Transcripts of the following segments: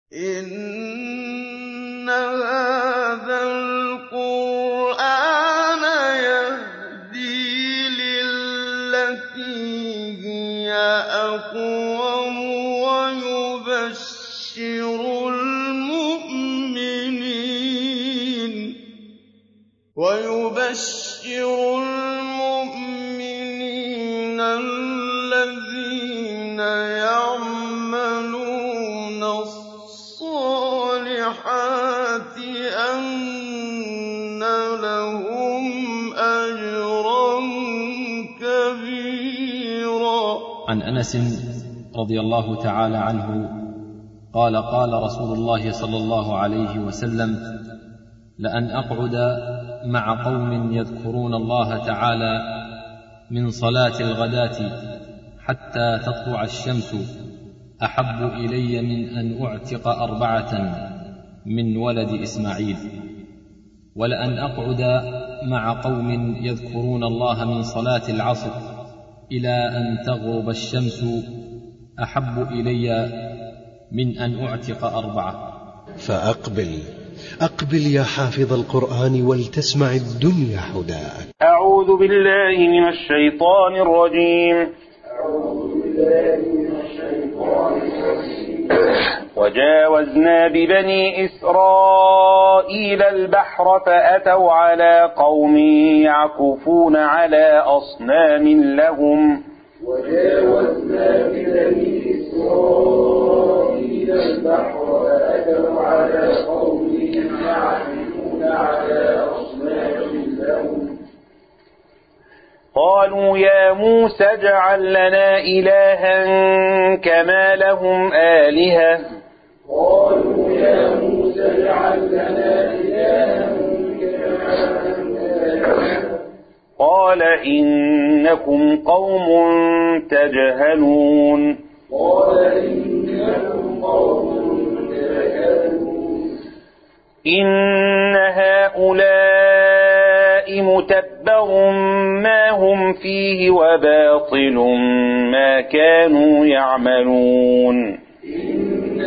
إِنَّ هَٰذَا الْقُرْآنَ يَهْدِي لِلَّتِي هِيَ أَقْوَمُ وَيُبَشِّرُ الْمُؤْمِنِينَ الَّذِينَ يَعْمَلُونَ الصَّالِحَاتِ أَنَّ لَهُمْ أَجْرًا كَبِيرًا عن انس رضي الله تعالى عنه قال قال رسول الله صلى الله عليه وسلم لان اقعد مع قوم يذكرون الله تعالى من صلاه الغداه حتى تطلع الشمس احب الي من ان اعتق اربعه من ولد اسماعيل ولان اقعد مع قوم يذكرون الله من صلاه العصر الى ان تغرب الشمس احب الي من ان اعتق اربعه فأقبل أقبل يا حافظ القرآن ولتسمع الدنيا حداك أعوذ بالله من الشيطان الرجيم وجاوزنا ببني إسرائيل البحر فأتوا على قوم يعكفون على أصنام لهم وجاوزنا ببني إسرائيل البحر فأتوا على قوم يعكفون على أصنام لهم قالوا يا موسى اجعل لنا إلها كما لهم آلهة قالوا يا موسى اجعل لنا إلها كما لهم آلهة قال إنكم قوم تجهلون قال إنكم قوم تجهلون إن هؤلاء متبر ما هم فيه وباطل ما كانوا يعملون إن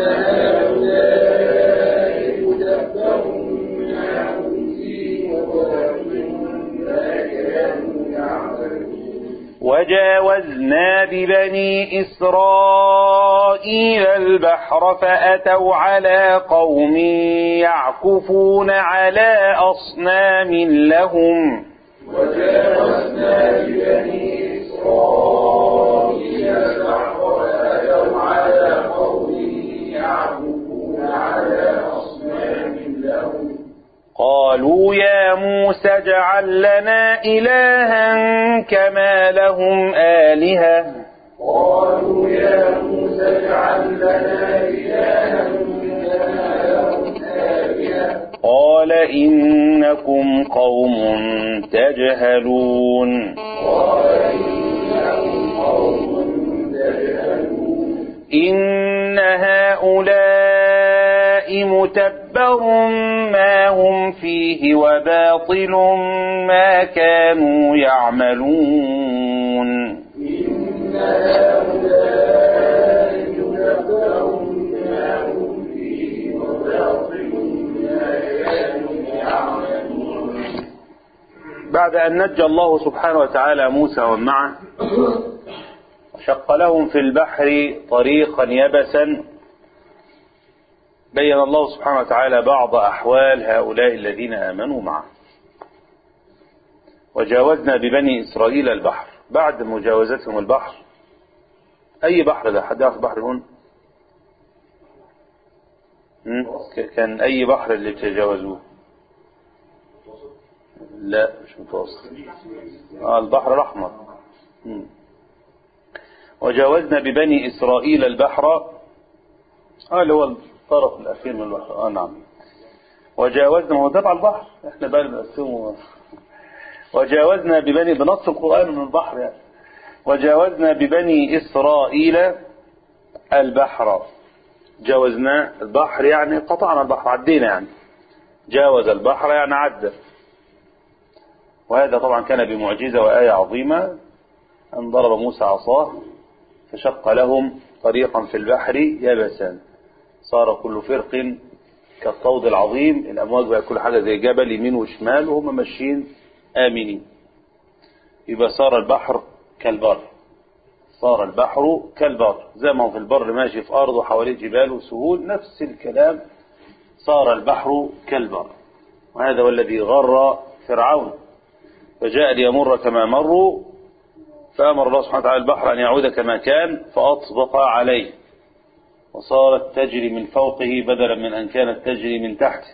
هؤلاء متبر ما هم فيه وباطل ما كانوا يعملون وجاوزنا ببني إسرائيل البحر فأتوا على قوم يعكفون على أصنام لهم وجاوزنا ببني إسرائيل البحر فأتوا على قوم يعكفون على أصنام لهم قالوا يا موسى اجعل لنا إلها كما لهم آلهة قالوا يا موسى اجعل لنا إلها كما لهم آلهة قال إنكم قوم تجهلون قال إنهم قوم تجهلون إن هؤلاء متبر ما هم فيه وباطل ما كانوا يعملون إن هؤلاء متبر ما هم فيه وباطل ما كانوا يعملون بعد أن نجى الله سبحانه وتعالى موسى ومن معه وشق لهم في البحر طريقا يبسا بين الله سبحانه وتعالى بعض أحوال هؤلاء الذين آمنوا معه وجاوزنا ببني إسرائيل البحر بعد مجاوزتهم البحر أي بحر ده حد يعرف بحر هون م? ك- كان أي بحر اللي تجاوزوه لا مش متوسط آه البحر الأحمر م. وجاوزنا ببني إسرائيل البحر آه اللي هو الطرف الأخير من البحر آه نعم وجاوزنا ما هو تبع البحر احنا بقى اللي بنقسمه وجاوزنا ببني بنص القرآن من البحر يعني وجاوزنا ببني إسرائيل البحر جاوزنا البحر يعني قطعنا البحر عدينا يعني جاوز البحر يعني عدى وهذا طبعا كان بمعجزة وآية عظيمة أن ضرب موسى عصاه فشق لهم طريقا في البحر يبسا صار كل فرق كالصوت العظيم الأمواج بقى كل حاجة زي جبل يمين وشمال وهم ماشيين آمنين يبقى صار البحر كالبر صار البحر كالبر زي ما هو في البر ماشي في أرض وحواليه جبال وسهول نفس الكلام صار البحر كالبر وهذا هو الذي غر فرعون فجاء ليمر كما مروا فأمر الله سبحانه وتعالى البحر أن يعود كما كان فأطبق عليه وصارت تجري من فوقه بدلا من أن كانت تجري من تحته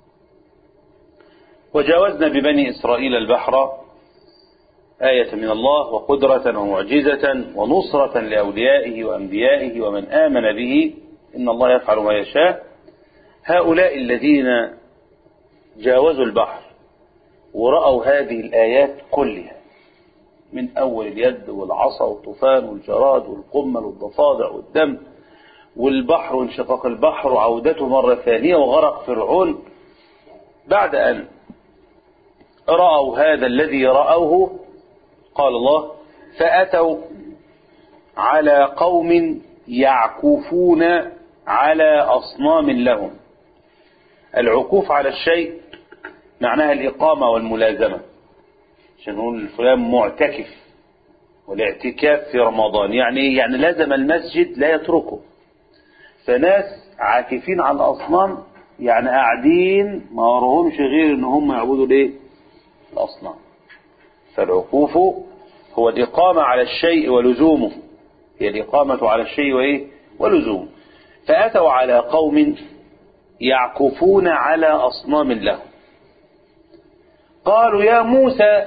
وجاوزنا ببني إسرائيل البحر آية من الله وقدرة ومعجزة ونصرة لأوليائه وأنبيائه ومن آمن به إن الله يفعل ما يشاء هؤلاء الذين جاوزوا البحر ورأوا هذه الآيات كلها من أول اليد والعصا والطوفان والجراد والقمل والضفادع والدم والبحر وانشقاق البحر وعودته مرة ثانية وغرق فرعون بعد أن رأوا هذا الذي رأوه قال الله فأتوا على قوم يعكوفون على أصنام لهم العكوف على الشيء معناها الإقامة والملازمة عشان نقول فلان معتكف والاعتكاف في رمضان يعني إيه؟ يعني لازم المسجد لا يتركه فناس عاكفين على الأصنام يعني قاعدين ما وراهمش غير ان هم يعبدوا الايه الأصنام فالعكوف هو الإقامة على الشيء ولزومه هي الإقامة على الشيء وإيه ولزومه فأتوا على قوم يعكفون على أصنام لهم قالوا يا موسى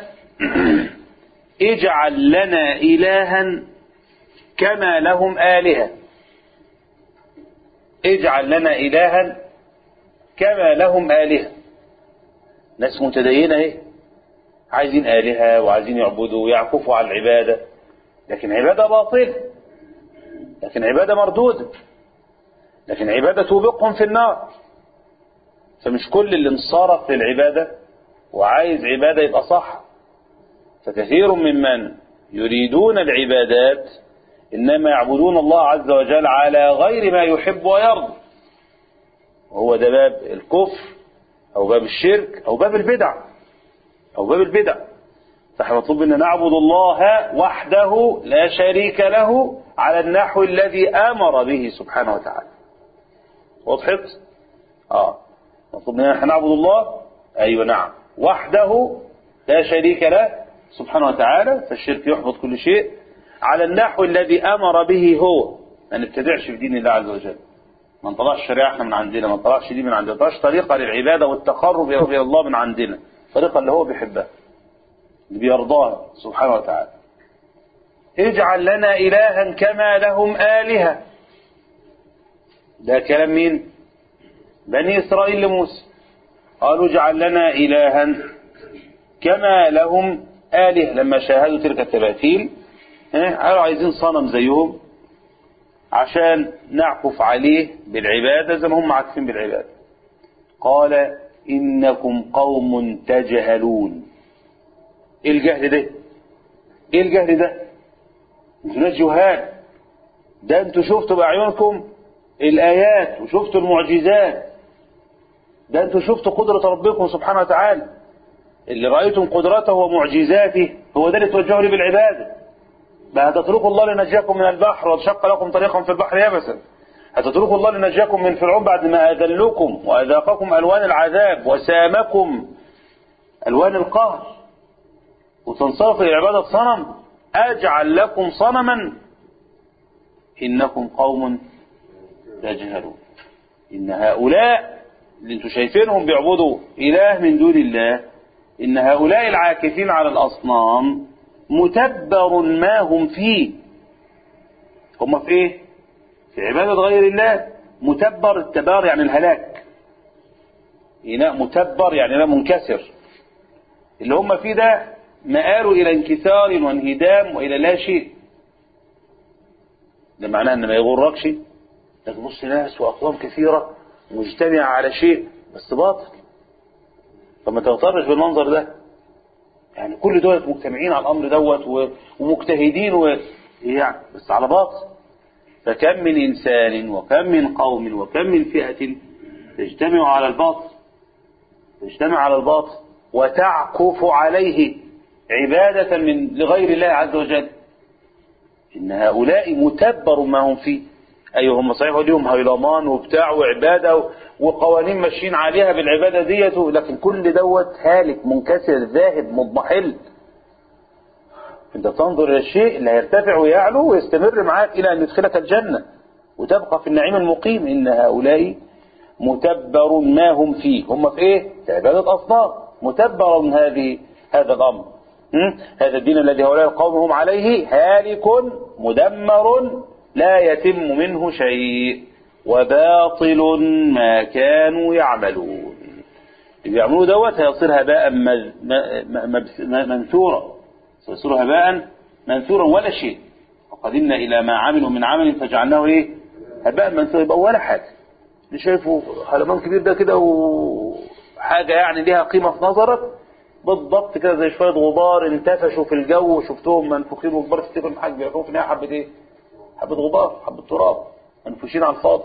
اجعل لنا إلها كما لهم آلهة اجعل لنا إلها كما لهم آلهة ناس متدينة ايه عايزين آلهة وعايزين يعبدوا ويعكفوا على العبادة لكن عبادة باطلة لكن عبادة مردودة لكن عبادة توبقهم في النار فمش كل اللي انصرف للعبادة وعايز عبادة يبقى صح فكثير ممن يريدون العبادات إنما يعبدون الله عز وجل على غير ما يحب ويرضى وهو ده باب الكفر أو باب الشرك أو باب البدع أو باب البدع فاحنا مطلوب أن نعبد الله وحده لا شريك له على النحو الذي أمر به سبحانه وتعالى وضحت؟ آه مطلوب أن احنا نعبد الله أيوة نعم وحده لا شريك له سبحانه وتعالى فالشرك يحبط كل شيء على النحو الذي أمر به هو ما نبتدعش في دين الله عز وجل ما نطلعش الشريعة احنا من عندنا ما نطلعش دي من عندنا ما نطلعش طريقة للعبادة والتقرب إلى الله من عندنا الطريقة اللي هو بيحبها اللي بيرضاها سبحانه وتعالى اجعل لنا إلها كما لهم آلهة ده كلام مين بني إسرائيل لموسى قالوا اجعل لنا إلها كما لهم آلهة لما شاهدوا تلك التماثيل قالوا عايزين صنم زيهم عشان نعكف عليه بالعبادة زي ما هم عاكفين بالعبادة قال إنكم قوم تجهلون إيه الجهل ده إيه الجهل ده انتوا ناس جهال ده انتوا شفتوا بأعينكم الآيات وشفتوا المعجزات ده انتوا شفتوا قدرة ربكم سبحانه وتعالى اللي رأيتم قدرته ومعجزاته هو ده اللي توجهوا لي بالعبادة ما هتتركوا الله لنجاكم من البحر وشق لكم طريقا في البحر يبسا هتتركوا الله لنجاكم من فرعون بعد ما أذلكم وأذاقكم ألوان العذاب وسامكم ألوان القهر وتنصرفوا لعبادة صنم أجعل لكم صنما إنكم قوم تجهلون إن هؤلاء اللي انتم شايفينهم بيعبدوا إله من دون الله إن هؤلاء العاكفين على الأصنام متبر ما هم فيه هم في ايه في عبادة غير الله متبر التبار يعني الهلاك إناء متبر يعني لا منكسر اللي هم فيه ده مآل إلى انكسار وانهدام وإلى لا شيء ده معناه أن ما يغركش تبص ناس وأقوام كثيرة مجتمعة على شيء بس باطل فما تغترش بالمنظر ده يعني كل دول مجتمعين على الامر دوت ومجتهدين و... يعني بس على باطل فكم من إنسان وكم من قوم وكم من فئة تجتمع على الباطل تجتمع على الباطل وتعكف عليه عبادة من لغير الله عز وجل إن هؤلاء متبر ما هم فيه أيوة هم صحيح ليهم هيلمان وبتاع وعبادة وقوانين ماشيين عليها بالعبادة ديت لكن كل دوت هالك منكسر ذاهب مضمحل انت تنظر الى الشيء اللي هيرتفع ويعلو ويستمر معاك الى ان يدخلك الجنة وتبقى في النعيم المقيم ان هؤلاء متبر ما هم فيه هم في ايه في عبادة اصنام متبر من هذه هذا الامر م? هذا الدين الذي هؤلاء القوم هم عليه هالك مدمر لا يتم منه شيء وباطل ما كانوا يعملون اللي بيعملوه دوت هيصير هباء مز- م- م- منثورا سيصير هباء منثورا ولا شيء وقدمنا إلى ما عملوا من عمل فجعلناه إيه هباء منثورا يبقى ولا حاجة اللي شايفه هلمان كبير ده كده وحاجة يعني ليها قيمة في نظرك بالضبط كده زي شوية غبار انتفشوا في الجو وشفتهم منفوخين وكبار تفتكر ان حاجة بيعرفوا في النهاية حبة ايه؟ حبة غبار حبة تراب منفوشين على الفاضي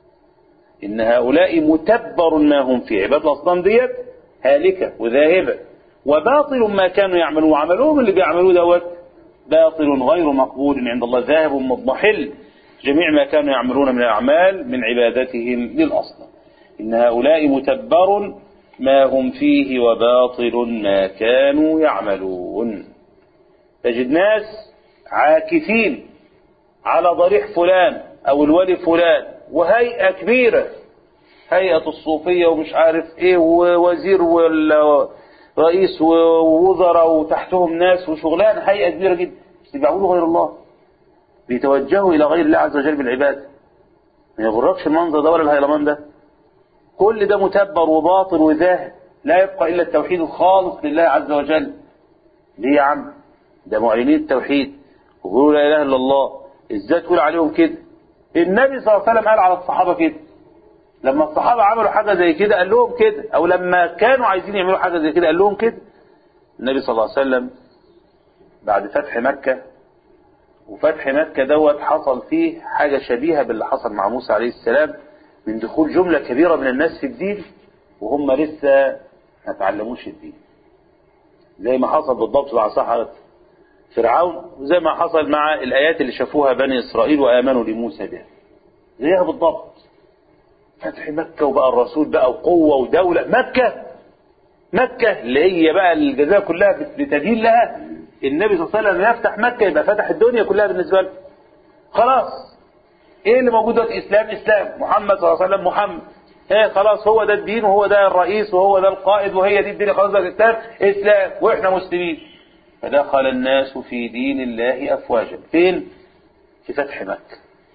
إن هؤلاء متبر ما هم فيه عباد الأصنام ديت هالكة وذاهبة وباطل ما كانوا يعملون وعملوهم اللي بيعملوه دوت باطل غير مقبول عند الله ذاهب مضمحل جميع ما كانوا يعملون من الأعمال من عبادتهم للأصنام إن هؤلاء متبر ما هم فيه وباطل ما كانوا يعملون تجد ناس عاكفين على ضريح فلان أو الولي فلان وهيئة كبيرة هيئة الصوفية ومش عارف ايه ووزير ولا رئيس ووزراء وتحتهم ناس وشغلان هيئة كبيرة جدا بس بيعبدوا غير الله بيتوجهوا إلى غير الله عز وجل بالعبادة ما يغركش المنظر ده ولا الهيلمان ده كل ده متبر وباطل وذاهب لا يبقى إلا التوحيد الخالص لله عز وجل ليه يا عم ده معلنين التوحيد ويقولوا لا إله إلا الله ازاي تقول عليهم كده النبي صلى الله عليه وسلم قال على الصحابة كده لما الصحابة عملوا حاجة زي كده قال لهم كده أو لما كانوا عايزين يعملوا حاجة زي كده قال لهم كده النبي صلى الله عليه وسلم بعد فتح مكة وفتح مكة دوت حصل فيه حاجة شبيهة باللي حصل مع موسى عليه السلام من دخول جملة كبيرة من الناس في الدين وهم لسه ما تعلموش الدين زي ما حصل بالضبط مع سحرة فرعون وزي ما حصل مع الآيات اللي شافوها بني إسرائيل وآمنوا لموسى بها زيها بالضبط فتح مكة وبقى الرسول بقى وقوة ودولة مكة مكة اللي هي بقى الجزاء كلها بتدين لها النبي صلى الله عليه وسلم يفتح مكة يبقى فتح الدنيا كلها بالنسبة له خلاص ايه اللي موجود دلوقتي اسلام اسلام محمد صلى الله عليه وسلم محمد ايه خلاص هو ده الدين وهو ده الرئيس وهو ده القائد وهي دي الدنيا خلاص ده الاسلام اسلام واحنا مسلمين فدخل الناس في دين الله افواجا فين في فتح مكة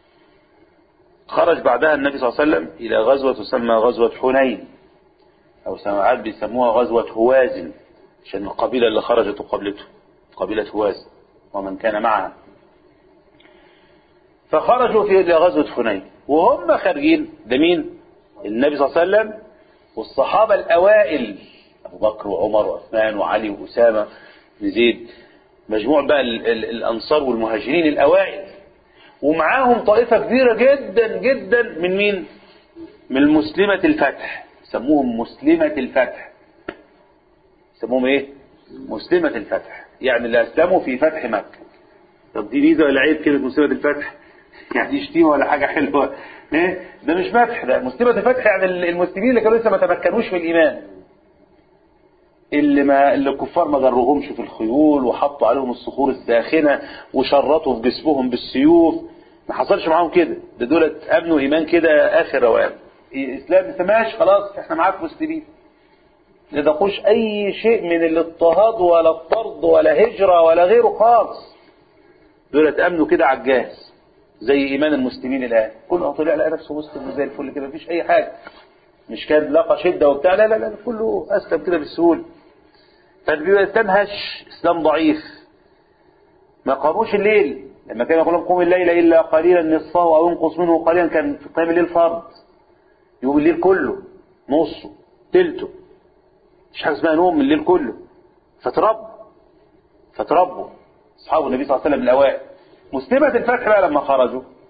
خرج بعدها النبي صلى الله عليه وسلم الى غزوة تسمى غزوة حنين او سماعات بيسموها غزوة هوازن عشان القبيلة اللي خرجت قبلته قبيلة هوازن ومن كان معها فخرجوا في الى غزوة حنين وهم خارجين ده مين النبي صلى الله عليه وسلم والصحابة الاوائل ابو بكر وعمر وعثمان وعلي واسامة بن زيد مجموع بقى ال ال الانصار والمهاجرين الاوائل ومعاهم طائفة كبيرة جدا جدا من مين من المسلمة الفتح سموهم مسلمة الفتح سموهم ايه مسلمة الفتح يعني اللي اسلموا في فتح مكة طب دي ميزة ولا عيب كلمة مسلمة الفتح يعني شتيمة ولا حاجة حلوة ايه ده مش فتح ده مسلمة الفتح يعني المسلمين اللي كانوا لسه ما تمكنوش من الإيمان اللي ما اللي الكفار ما جروهمش في الخيول وحطوا عليهم الصخور الساخنة وشرطوا في جسمهم بالسيوف ما حصلش معاهم كده ده دولت امنوا ايمان كده اخر رواب اسلام سماش خلاص احنا معاك مسلمين لا تقوش اي شيء من الاضطهاد ولا الطرد ولا هجرة ولا غيره خالص دولت امنوا كده على الجاهز زي ايمان المسلمين الان كله طلع لقى نفسه مسلم زي الفل كده مفيش اي حاجة مش كان لقى شدة وبتاع لا لا لا كله اسلم كده بالسهولة فالبيبقى اسلام هش اسلام ضعيف ما قاموش الليل لما كان يقول لهم قوم الليل الا قليلا نصفه او انقص منه قليلا كان في قيام الليل فرض يقوم الليل كله نصه تلته مش حاجه اسمها نوم الليل كله فتربوا فتربوا اصحاب النبي صلى الله عليه وسلم الاوائل مسلمة الفتح بقى لما خرجوا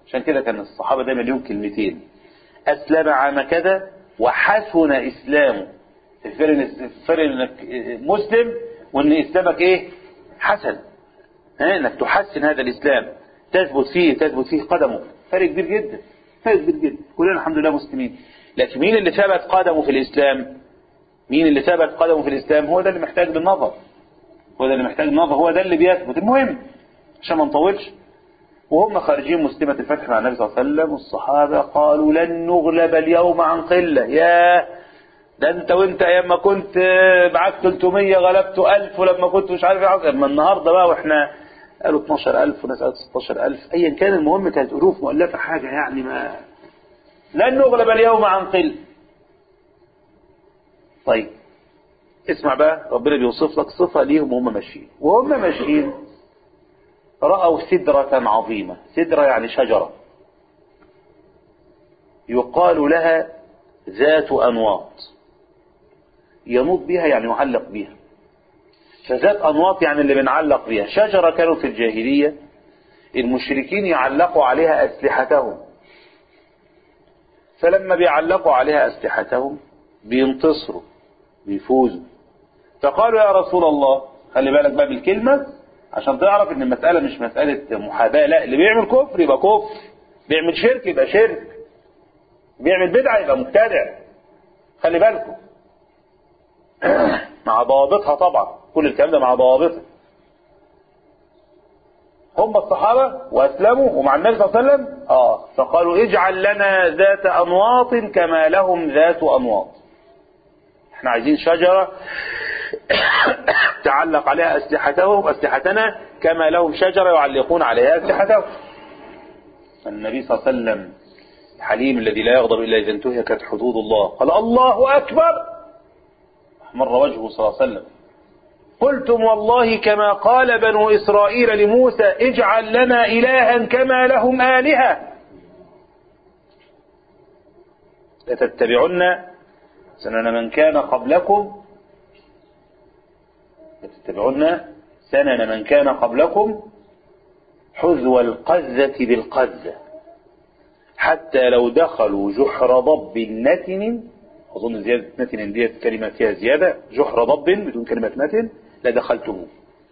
عشان كده كان الصحابة دايما ليهم كلمتين أسلم عام كذا وحسن إسلامه الفرق الفرق إنك مسلم وإن إسلامك إيه حسن ها إنك تحسن هذا الإسلام تثبت فيه تثبت فيه قدمه فرق كبير جدا فرق كبير جدا كلنا الحمد لله مسلمين لكن مين اللي ثبت قدمه في الإسلام مين اللي ثبت قدمه في الإسلام هو ده اللي محتاج للنظر هو ده اللي محتاج للنظر هو ده اللي بيثبت المهم عشان ما نطولش وهم خارجين مسلمة الفتح مع النبي صلى الله عليه وسلم والصحابة قالوا لن نغلب اليوم عن قلة يا ده انت وانت ايام ما كنت معاك 300 غلبت 1000 ولما كنت مش عارف ايه اما النهارده بقى واحنا قالوا 12000 وناس قالوا 16000 ايا كان المهم كانت الوف مؤلفه حاجه يعني ما لن نغلب اليوم عن قله طيب اسمع بقى ربنا بيوصف لك صفه ليهم وهم ماشيين وهم ماشيين رأوا سدرة عظيمة سدرة يعني شجرة يقال لها ذات أنواط ينوط بها يعني يعلق بها فذات أنواط يعني اللي بنعلق بها شجرة كانوا في الجاهلية المشركين يعلقوا عليها أسلحتهم فلما بيعلقوا عليها أسلحتهم بينتصروا بيفوزوا فقالوا يا رسول الله خلي بالك بقى بالكلمة عشان تعرف ان المسألة مش مسألة محاباة لا اللي بيعمل كفر يبقى كفر بيعمل شرك يبقى شرك بيعمل بدعة يبقى مبتدع خلي بالكم مع ضوابطها طبعا كل الكلام ده مع ضوابطها هم الصحابة وأسلموا ومع النبي صلى الله عليه وسلم آه فقالوا اجعل لنا ذات أنواط كما لهم ذات أنواط احنا عايزين شجرة تعلق عليها أسلحتهم أسلحتنا كما لهم شجرة يعلقون عليها أسلحتهم النبي صلى الله عليه وسلم الحليم الذي لا يغضب إلا إذا انتهكت حدود الله قال الله أكبر مر وجهه صلى الله عليه وسلم قلتم والله كما قال بنو إسرائيل لموسى اجعل لنا إلها كما لهم آلهة لتتبعن سنن من كان قبلكم لتتبعن سنن من كان قبلكم حذو القذة بالقذة حتى لو دخلوا جحر ضب نتن أظن زيادة نتن ديت كلمة فيها زيادة جحر ضب بدون كلمة نتن لدخلتموه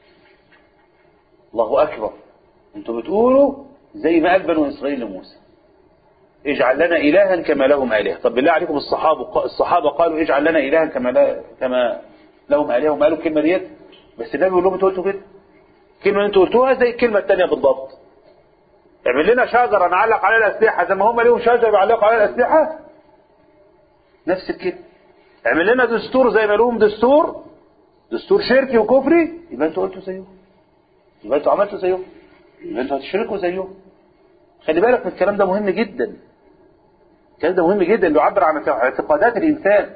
الله أكبر أنتوا بتقولوا زي ما قال بنو إسرائيل لموسى اجعل لنا إلها كما لهم آلهة طب بالله عليكم الصحابة الصحابة قالوا اجعل لنا إلها كما لا كما لهم آلهة هم قالوا الكلمة ديت بس النبي بيقول لهم انتوا قلتوا كده الكلمة اللي انتوا قلتوها زي الكلمة الثانية بالضبط اعمل لنا شجرة نعلق عليها الأسلحة زي ما هم ليهم شجرة بيعلقوا عليها الأسلحة نفس الكلمة اعمل لنا دستور زي ما لهم دستور دستور شركي وكفري يبقى انتوا قلتوا زيهم يبقى انتوا عملتوا زيهم يبقى انتوا هتشركوا زيهم خلي بالك من الكلام ده مهم جدا الكلام ده مهم جدا اللي يعبر عن اعتقادات الإنسان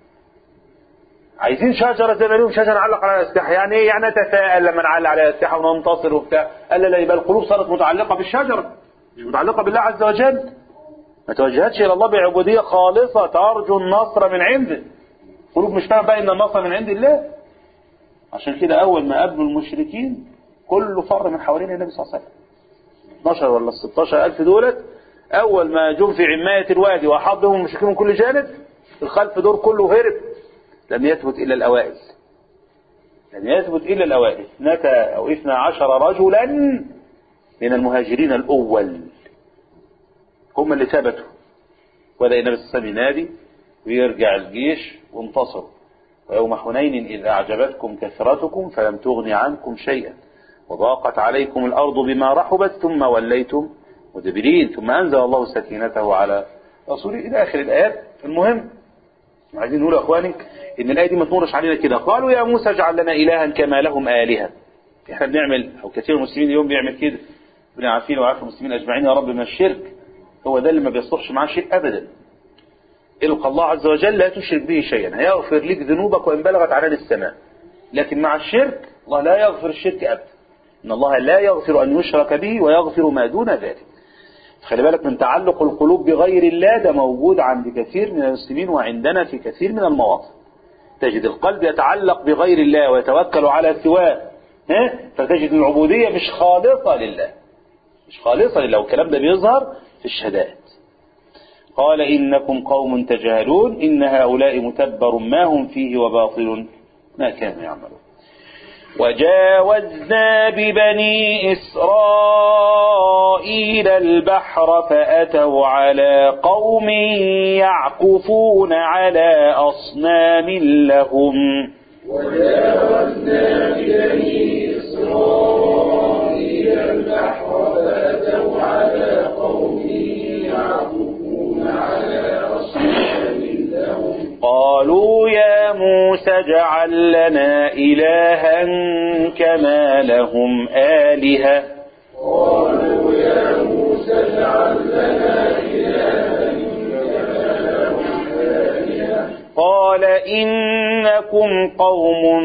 عايزين شجرة زي ما لهم شجرة نعلق على الأسلحة يعني ايه يعني نتفائل لما نعلق على الأسلحة وننتصر وبتاع قال لا يبقى القلوب صارت متعلقة بالشجرة مش متعلقة بالله عز وجل ما توجهتش إلى الله بعبودية خالصة ترجو النصر من عنده قلوب مش فاهم بقى إن النصر من عند الله عشان كده أول ما قابلوا المشركين كله فر من حوالين النبي صلى الله عليه وسلم 12 ولا 16 ألف دولت أول ما جم في عماية الوادي وأحاط بهم المشركين من كل جانب الخلف دور كله هرب لم يثبت إلا الأوائل لم يثبت إلا الأوائل اثنتا أو اثنا عشر رجلا من المهاجرين الأول هم اللي ثبتوا ولا النبي صلى الله عليه وسلم ينادي ويرجع الجيش وانتصروا ويوم حنين إذ أعجبتكم كثرتكم فلم تغن عنكم شيئا وضاقت عليكم الأرض بما رحبت ثم وليتم مدبرين ثم أنزل الله سكينته على رسوله إلى آخر الآيات المهم عايزين نقول يا أخواني إن الآية دي ما تمرش علينا كده قالوا يا موسى اجعل لنا إلها كما لهم آلهة إحنا بنعمل أو كثير من المسلمين اليوم بيعمل كده ربنا عارفين وعارف المسلمين أجمعين يا رب من الشرك هو ده اللي ما بيصلحش معاه شيء أبدا إلقى الله عز وجل لا تشرك به شيئا هيغفر لك ذنوبك وإن بلغت عنان السماء لكن مع الشرك الله لا يغفر الشرك أبدا إن الله لا يغفر أن يشرك به ويغفر ما دون ذلك خلي بالك من تعلق القلوب بغير الله ده موجود عند كثير من المسلمين وعندنا في كثير من المواطن تجد القلب يتعلق بغير الله ويتوكل على سواه ها؟ فتجد العبودية مش خالصة لله مش خالصا لو الكلام ده بيظهر في الشدائد قال إنكم قوم تجهلون إن هؤلاء متبر ما هم فيه وباطل ما كانوا يعملون وجاوزنا ببني إسرائيل البحر فأتوا على قوم يعكفون على أصنام لهم وجاوزنا ببني إسرائيل البحر فأتوا على قوم يعكفون على أصنام لهم قالوا يا موسى اجعل لنا إلها كما لهم آلهة قالوا يا موسى اجعل لنا إلها كما لهم آلهة قال إنكم قوم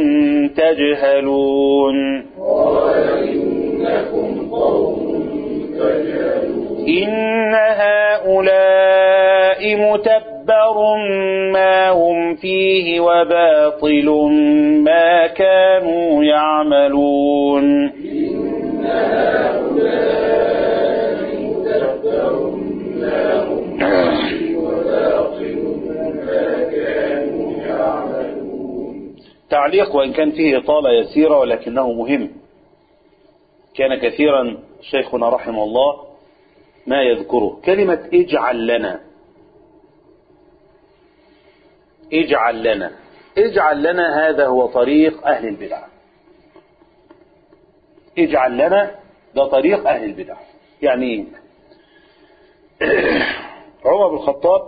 تجهلون قال إنكم قوم تجهلون إن هؤلاء متبر ما هم فيه وباطل ما كانوا يعملون إن هؤلاء متبر ما هم فيه وباطل ما كانوا يعملون تعليق وإن كان فيه إطالة يسيرة ولكنه مهم كان كثيرا شيخنا رحمه الله ما يذكره كلمة اجعل لنا اجعل لنا اجعل لنا هذا هو طريق أهل البدع اجعل لنا ده طريق أهل البدع يعني ايه عمر بن الخطاب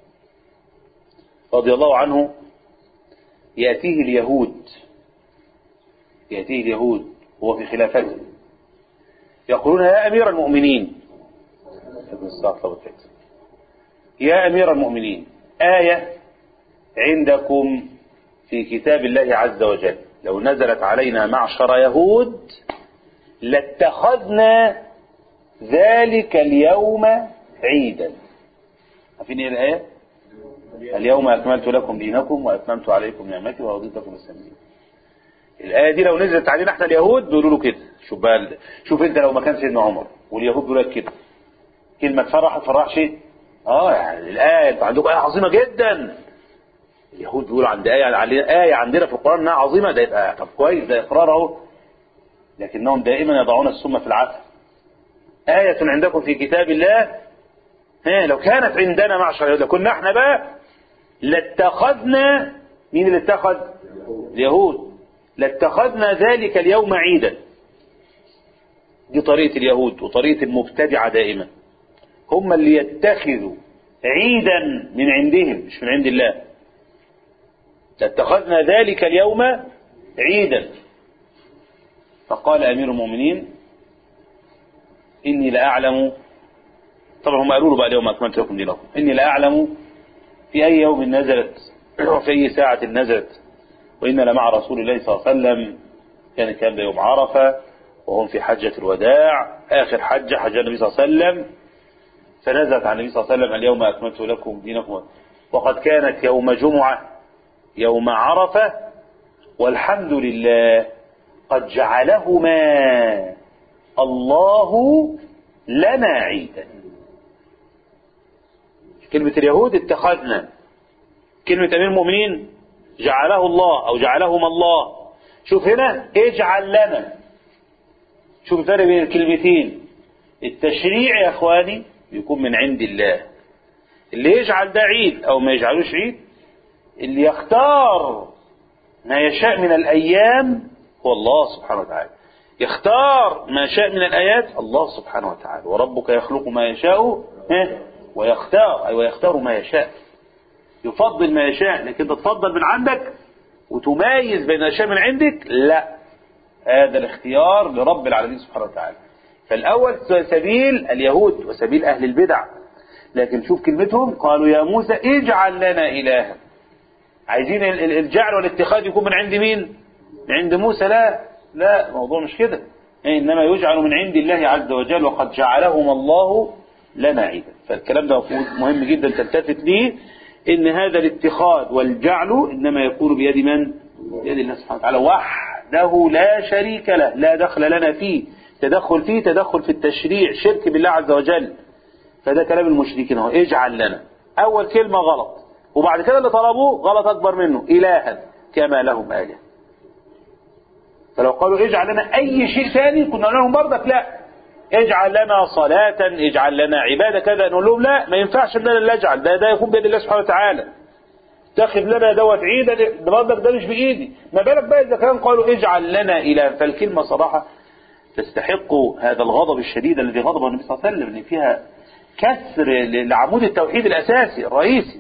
رضي الله عنه يأتيه اليهود يأتيه اليهود هو في خلافته يقولون يا أمير المؤمنين ابن الساعة طلبت كده. يا أمير المؤمنين آية عندكم في كتاب الله عز وجل لو نزلت علينا معشر يهود لاتخذنا ذلك اليوم عيدا عارفين ايه الآية اليوم أكملت لكم دينكم وأتممت عليكم نعمتي ورضيت لكم الإسلام الآية دي لو نزلت علينا احنا اليهود بيقولوا له كده شوف بقى شوف انت لو ما كان سيدنا عمر واليهود بيقولوا لك كده كلمة تفرح ما تفرحش اه يعني الآية انتوا عندكم آية عظيمة جدا اليهود بيقولوا عند آية علينا آية عندنا في القرآن انها عظيمة ده يبقى طب كويس ده إقرار أهو لكنهم دائما يضعون السم في العسل آية عندكم في كتاب الله ها لو كانت عندنا معشر اليهود كنا احنا بقى لاتخذنا مين اللي اتخذ اليهود لاتخذنا ذلك اليوم عيدا دي طريقة اليهود وطريقة المبتدعة دائما هم اللي يتخذوا عيدا من عندهم مش من عند الله لاتخذنا ذلك اليوم عيدا فقال أمير المؤمنين إني لأعلم طبعا هم قالوا له بقى اليوم أكملت لكم دينكم إني لأعلم في أي يوم نزلت وفي أي ساعة نزلت وإن لمع رسول الله صلى الله عليه وسلم كان الكلام ده يوم عرفة وهم في حجة الوداع آخر حجة حج النبي صلى الله عليه وسلم فنزلت عن النبي صلى الله عليه وسلم اليوم أكملت لكم دينكم وقد كانت يوم جمعة يوم عرفة والحمد لله قد جعلهما الله لنا عيدا كلمة اليهود اتخذنا كلمة أمير المؤمنين جعله الله أو جعلهما الله شوف هنا اجعل لنا شوف الفرق بين الكلمتين التشريع يا اخواني بيكون من عند الله اللي يجعل ده عيد او ما يجعلوش عيد اللي يختار ما يشاء من الايام هو الله سبحانه وتعالى يختار ما شاء من الايات الله سبحانه وتعالى وربك يخلق ما يشاء ها، ويختار اي ويختار ما يشاء يفضل ما يشاء لكن تتفضل من عندك وتميز بين الاشياء من عندك لا هذا الاختيار لرب العالمين سبحانه وتعالى فالأول سبيل اليهود وسبيل أهل البدع لكن شوف كلمتهم قالوا يا موسى اجعل لنا إلها عايزين ال- ال- الجعل والاتخاذ يكون من عند مين من عند موسى لا لا الموضوع مش كده إنما يجعل من عند الله عز وجل وقد جعلهما الله لنا عيدا فالكلام ده مفروض مهم جدا تلتفت ليه إن هذا الاتخاذ والجعل إنما يكون بيد من بيد الله سبحانه وتعالى وحده لا شريك له لا دخل لنا فيه تدخل فيه تدخل في التشريع شرك بالله عز وجل فده كلام المشركين اهو اجعل لنا اول كلمة غلط وبعد كده اللي طلبوه غلط اكبر منه الها كما لهم آلهة فلو قالوا اجعل لنا اي شيء ثاني كنا نقول لهم برضك لا اجعل لنا صلاة اجعل لنا عبادة كذا نقول لهم لا ما ينفعش ان انا اللي اجعل ده ده يكون بيد الله سبحانه وتعالى اتخذ لنا دوت عيدا ده برضك ده مش بايدي ما بالك بقى اذا كان قالوا اجعل لنا اله فالكلمة صراحة تستحق هذا الغضب الشديد الذي غضبه النبي صلى الله عليه وسلم ان فيها كسر لعمود التوحيد الاساسي الرئيسي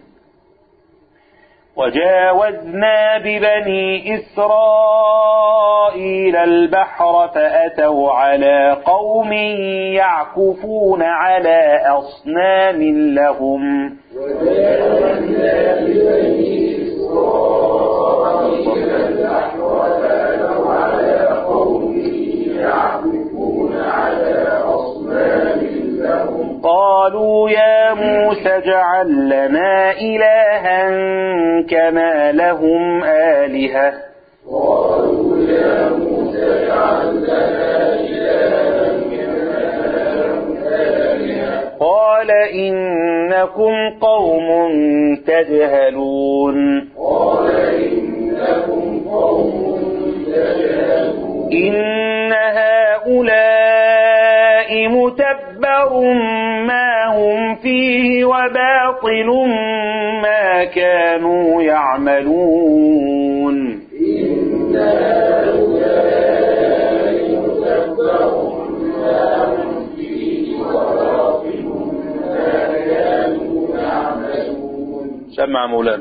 وجاوزنا ببني إسرائيل البحر فأتوا على قوم يعكفون على أصنام لهم وجاوزنا ببني إسرائيل البحر فأتوا على قوم يعكفون على أصنام لهم قالوا يا موسى اجعل لنا إلها كما لهم آلهة قالوا يا موسى اجعل لنا إلها كما لهم آلهة قال إنكم قوم تجهلون قال إنكم قوم تجهلون إن هؤلاء متبر ما هم فيه وباطل ما كانوا يعملون إن هؤلاء متبر ما هم فيه وباطل ما كانوا يعملون سمع مولانا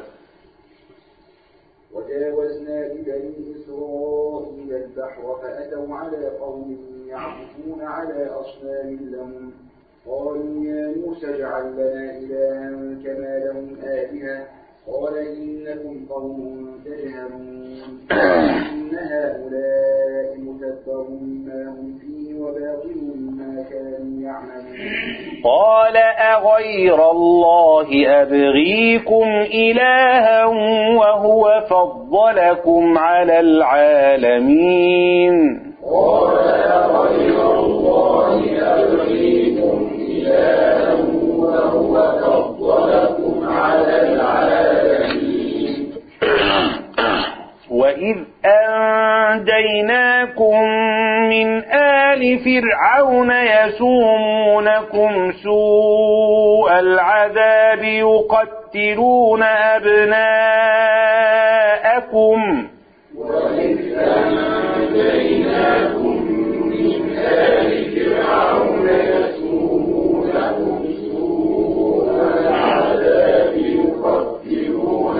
وجاوزنا ببني إسرائيل البحر فأتوا على قوم يعكفون على أصنام لهم قالوا يا موسى اجعل لنا إلها كما لهم آلهة قال إنكم قوم تجهلون إن هؤلاء متبر ما هم فيه وباطل ما كانوا يعملون قال أغير الله أبغيكم إلها وهو فضلكم على العالمين قال أغير الله أبغيكم إلها وهو فضلكم على العالمين وإذ أنجيناكم من آل فرعون يسومونكم سوء العذاب يقتلون أبناءكم وإذ أنجيناكم من آل فرعون يسومونكم سوء العذاب يقتلون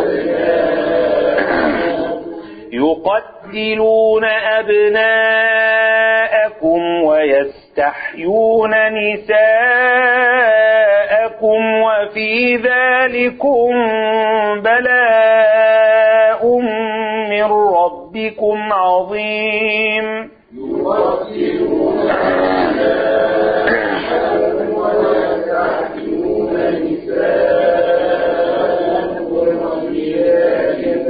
أبناءكم يقتلون أبناءكم ويستحيون نساءكم وفي ذلكم بلاء من ربكم عظيم يقتلون أبناءكم ويستحيون نساءكم وفي ذلكم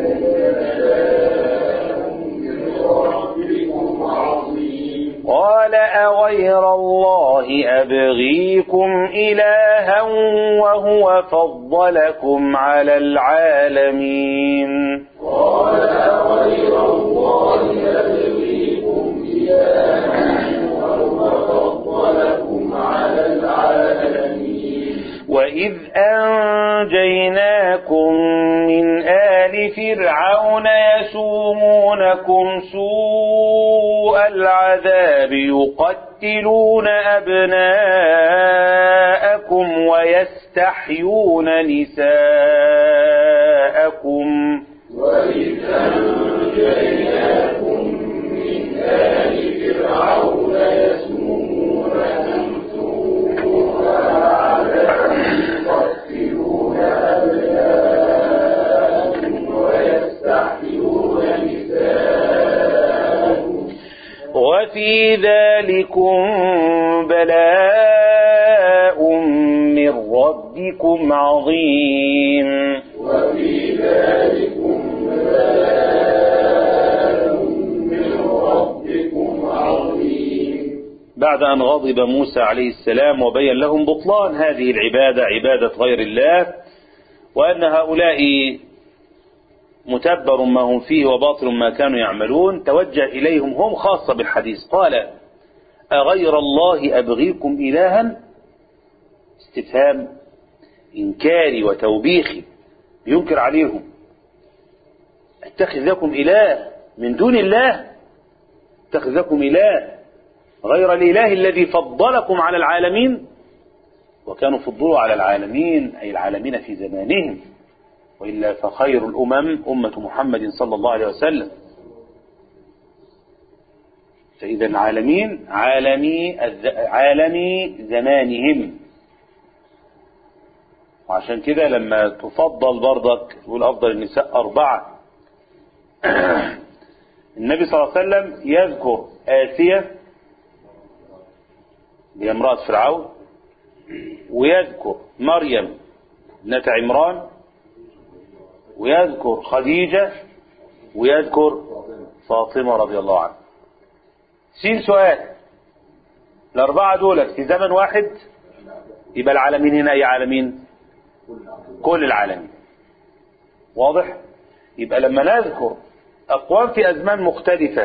بلاء من ربكم عظيم قال أغير الله أبغيكم إلها وهو فضلكم على العالمين قال أغير الله أبغيكم إلها وهو فضلكم على العالمين وإذ أنجيناكم من آل فرعون يسومونكم سوء العذاب يقتلون أبناءكم ويستحيون نساءكم وإذ أنجيناكم من آل فرعون يسومونكم سوء العذاب يقتلون أبناءكم ويستحيون نساءكم وفي ذلكم بلاء من ربكم عظيم وفي ذلكم بلاء من ربكم عظيم بعد أن غضب موسى عليه السلام وبين لهم بطلان هذه العبادة عبادة غير الله وأن هؤلاء متبر ما هم فيه وباطل ما كانوا يعملون توجه إليهم هم خاصة بالحديث قال أغير الله أبغيكم إلها استفهام إنكاري وتوبيخي ينكر عليهم اتخذ لكم إله من دون الله اتخذ لكم إله غير الإله الذي فضلكم على العالمين وكانوا فضلوا على العالمين أي العالمين في زمانهم وإلا فخير الأمم أمة محمد صلى الله عليه وسلم فإذا العالمين عالمي الز... عالمي زمانهم وعشان كده لما تفضل برضك يقول أفضل النساء أربعة النبي صلى الله عليه وسلم يذكر آسية هي امرأة فرعون ويذكر مريم ابنة عمران ويذكر خديجة ويذكر فاطمة رضي الله عنها سين سؤال الأربعة دول في زمن واحد يبقى العالمين هنا أي عالمين كل العالمين واضح يبقى لما نذكر أقوام في أزمان مختلفة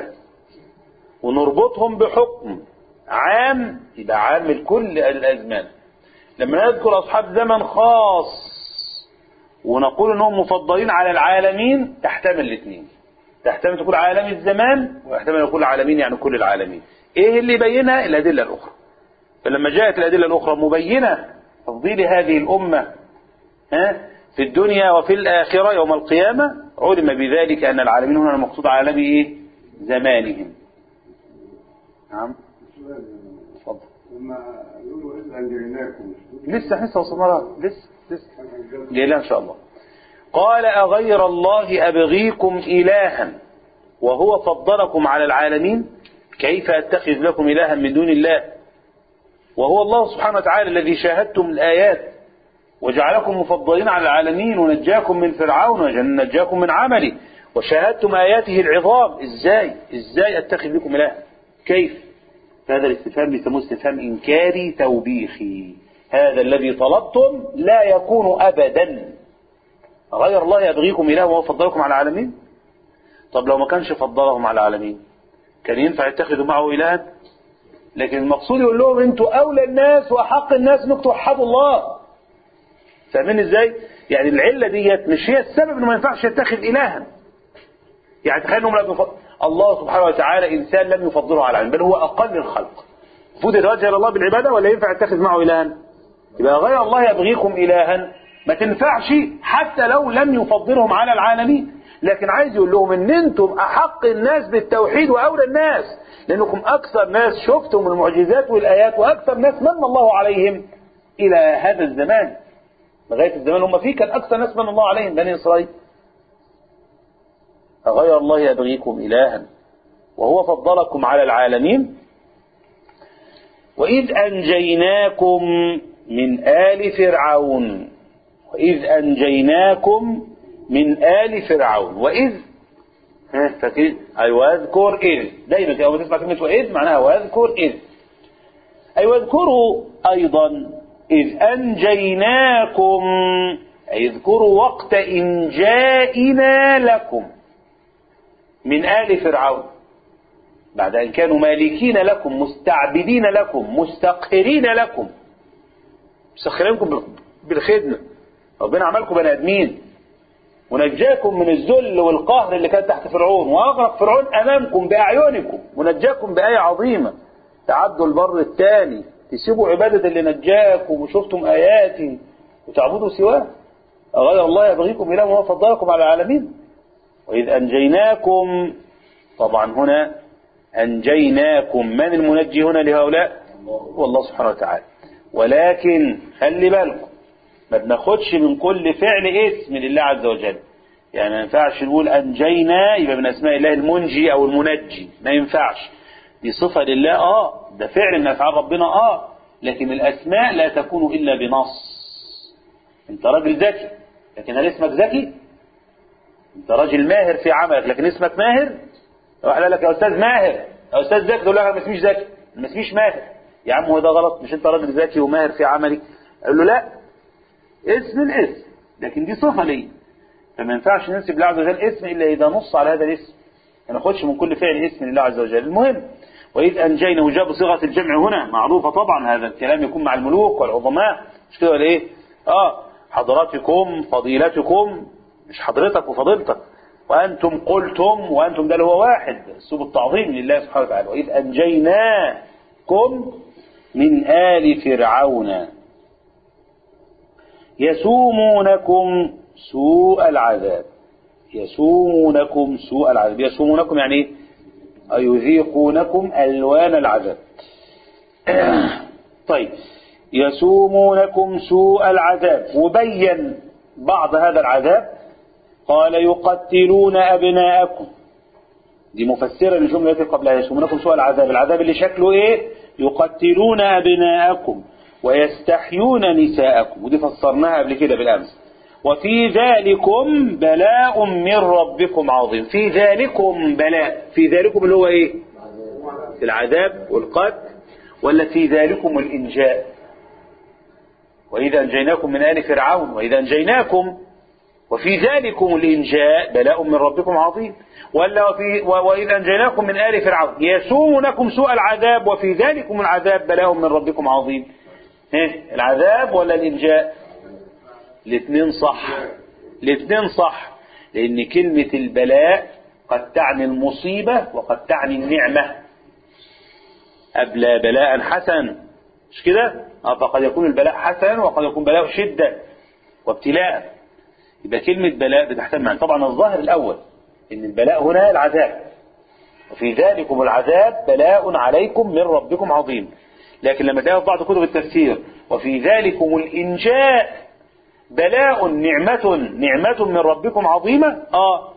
ونربطهم بحكم عام يبقى عام لكل الأزمان لما نذكر أصحاب زمن خاص ونقول أنهم مفضلين على العالمين تحتمل الاثنين تحتمل تكون عالم الزمان ويحتمل يكون العالمين يعني كل العالمين ايه اللي يبينها الأدلة الأخرى فلما جاءت الأدلة الأخرى مبينة تفضيل هذه الأمة ها في الدنيا وفي الآخرة يوم القيامة علم بذلك أن العالمين هنا المقصود عالم إيه زمانهم نعم اتفضل لما يقولوا إذ أنجيناكم لسه لسه وصلنا لها لسه لسه جاي ان شاء الله قال أغير الله أبغيكم إلها وهو فضلكم على العالمين كيف أتخذ لكم إلها من دون الله وهو الله سبحانه وتعالى الذي شاهدتم الآيات وجعلكم مفضلين على العالمين ونجاكم من فرعون ونجاكم من عمله وشاهدتم آياته العظام إزاي إزاي أتخذ لكم إلها كيف هذا الاستفهام بيسموه استفهام إنكاري توبيخي هذا الذي طلبتم لا يكون أبدا غير الله يبغيكم إله وهو فضلكم على العالمين طب لو ما كانش فضلهم على العالمين كان ينفع يتخذوا معه إلها لكن المقصود يقول لهم انتوا أولى الناس وأحق الناس انكم توحدوا الله فاهمين ازاي يعني العلة ديت مش هي السبب انه ما ينفعش يتخذ إلها يعني تخيل انهم لم يفضل الله سبحانه وتعالى إنسان لم يفضله على العالمين بل هو أقل الخلق المفروض يتوجه إلى الله بالعبادة ولا ينفع يتخذ معه إلها يبقى غير الله يبغيكم إلها ما تنفعش حتى لو لم يفضلهم على العالمين لكن عايز يقول لهم ان انتم احق الناس بالتوحيد واولى الناس لانكم اكثر ناس شفتم المعجزات والايات واكثر ناس من الله عليهم الى هذا الزمان لغايه الزمان هم فيه كان اكثر ناس من الله عليهم بني اسرائيل أغير الله يبغيكم إلها وهو فضلكم على العالمين وإذ أنجيناكم من آل فرعون وإذ أنجيناكم من آل فرعون وإذ ها فاكرين أي واذكر إذ دايما كده أول ما تسمع كلمة وإذ معناها واذكر إذ أي واذكروا أيضا إذ أنجيناكم أي اذكروا وقت إنجائنا لكم من آل فرعون بعد أن كانوا مالكين لكم مستعبدين لكم مستقهرين لكم مسخرينكم بالخدمة ربنا عملكم بني آدمين ونجاكم من الذل والقهر اللي كان تحت فرعون وأغرق فرعون أمامكم بأعينكم ونجاكم بآية عظيمة تعدوا البر الثاني تسيبوا عبادة اللي نجاكم وشفتم آياتي وتعبدوا سواه أغير الله يبغيكم إله وهو فضلكم على العالمين وإذ أنجيناكم طبعا هنا أنجيناكم من المنجي هنا لهؤلاء هو الله سبحانه وتعالى ولكن خلي بالكم ما بناخدش من كل فعل اسم لله عز وجل يعني ما ينفعش نقول أنجينا يبقى من أسماء الله المنجي أو المنجي ما ينفعش دي صفة لله آه ده فعل من أفعال ربنا آه لكن الأسماء لا تكون إلا بنص أنت راجل ذكي لكن هل اسمك ذكي؟ انت راجل ماهر في عملك لكن اسمك ماهر واحد قال لك يا استاذ ماهر يا استاذ ذكي تقول له انا ما اسميش ذكي ما اسميش ماهر يا عم هو ده غلط مش انت راجل ذكي وماهر في عملك قال له لا اسم الاسم لكن دي صفة ليه فما ينفعش ننسب لله عز وجل اسم إلا إذا نص على هذا الاسم ما ناخدش من كل فعل اسم لله عز وجل المهم وإذ أنجينا وجاب صيغة الجمع هنا معروفة طبعا هذا الكلام يكون مع الملوك والعظماء مش كده ولا إيه آه حضراتكم فضيلتكم مش حضرتك وفضيلتك وأنتم قلتم وأنتم ده اللي هو واحد أسلوب التعظيم لله سبحانه وتعالى وإذ أنجيناكم من آل فرعون يسومونكم سوء العذاب يسومونكم سوء العذاب يسومونكم يعني ايه يذيقونكم ألوان العذاب طيب يسومونكم سوء العذاب وبين بعض هذا العذاب قال يقتلون أبناءكم دي مفسرة للجملة التي قبلها يسومونكم سوء العذاب العذاب اللي شكله ايه يقتلون أبناءكم ويستحيون نساءكم ودي فسرناها قبل كده بالأمس وفي ذلكم بلاء من ربكم عظيم في ذلكم بلاء في ذلكم اللي هو ايه في العذاب والقتل ولا في ذلكم الإنجاء وإذا أنجيناكم من آل فرعون وإذا أنجيناكم وفي ذلكم الإنجاء بلاء من ربكم عظيم ولا وفي وإذا أنجيناكم من آل فرعون يسومونكم سوء العذاب وفي ذلكم العذاب بلاء من ربكم عظيم إيه؟ العذاب ولا الإنجاء الاثنين صح الاثنين صح لأن كلمة البلاء قد تعني المصيبة وقد تعني النعمة أبلى بلاء حسن مش كده آه، فقد يكون البلاء حسن وقد يكون بلاء شدة وابتلاء يبقى كلمة بلاء بتحتمل معنى طبعا الظاهر الأول إن البلاء هنا العذاب وفي ذلكم العذاب بلاء عليكم من ربكم عظيم لكن لما تلاقي في بعض كتب التفسير وفي ذلكم الإنجاء بلاء نعمة نعمة من ربكم عظيمة آه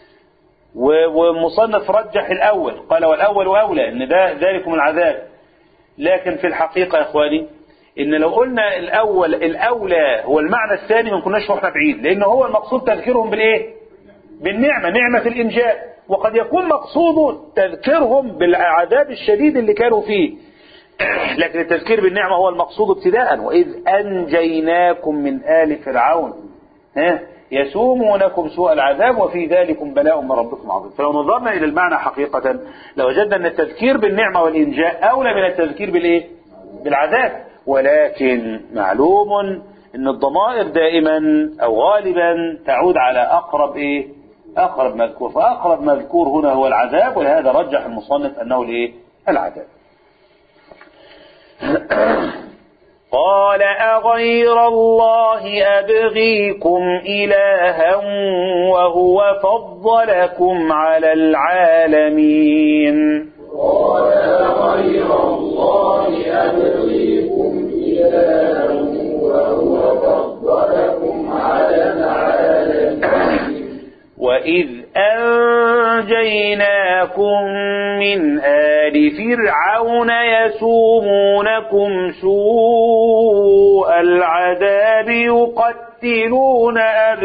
و- ومصنف رجح الأول قال والأول أولى إن ده ذلكم العذاب لكن في الحقيقة يا إخواني إن لو قلنا الأول الأولى هو المعنى الثاني ما كناش رحنا بعيد لأن هو المقصود تذكيرهم بالإيه؟ بالنعمة نعمة الإنجاء وقد يكون مقصود تذكيرهم بالعذاب الشديد اللي كانوا فيه لكن التذكير بالنعمة هو المقصود ابتداء وإذ أنجيناكم من آل فرعون ها يسومونكم سوء العذاب وفي ذلكم بلاء من ربكم عظيم فلو نظرنا إلى المعنى حقيقة لوجدنا أن التذكير بالنعمة والإنجاء أولى من التذكير بالإيه؟ بالعذاب ولكن معلوم أن الضمائر دائما أو غالبا تعود على أقرب إيه؟ أقرب مذكور فأقرب مذكور هنا هو العذاب ولهذا رجح المصنف أنه الإيه؟ العذاب قال أغير الله أبغيكم إلها وهو فضلكم على العالمين وإذ أنجيناكم من آل فرعون يسومونكم سوء العذاب يقتلون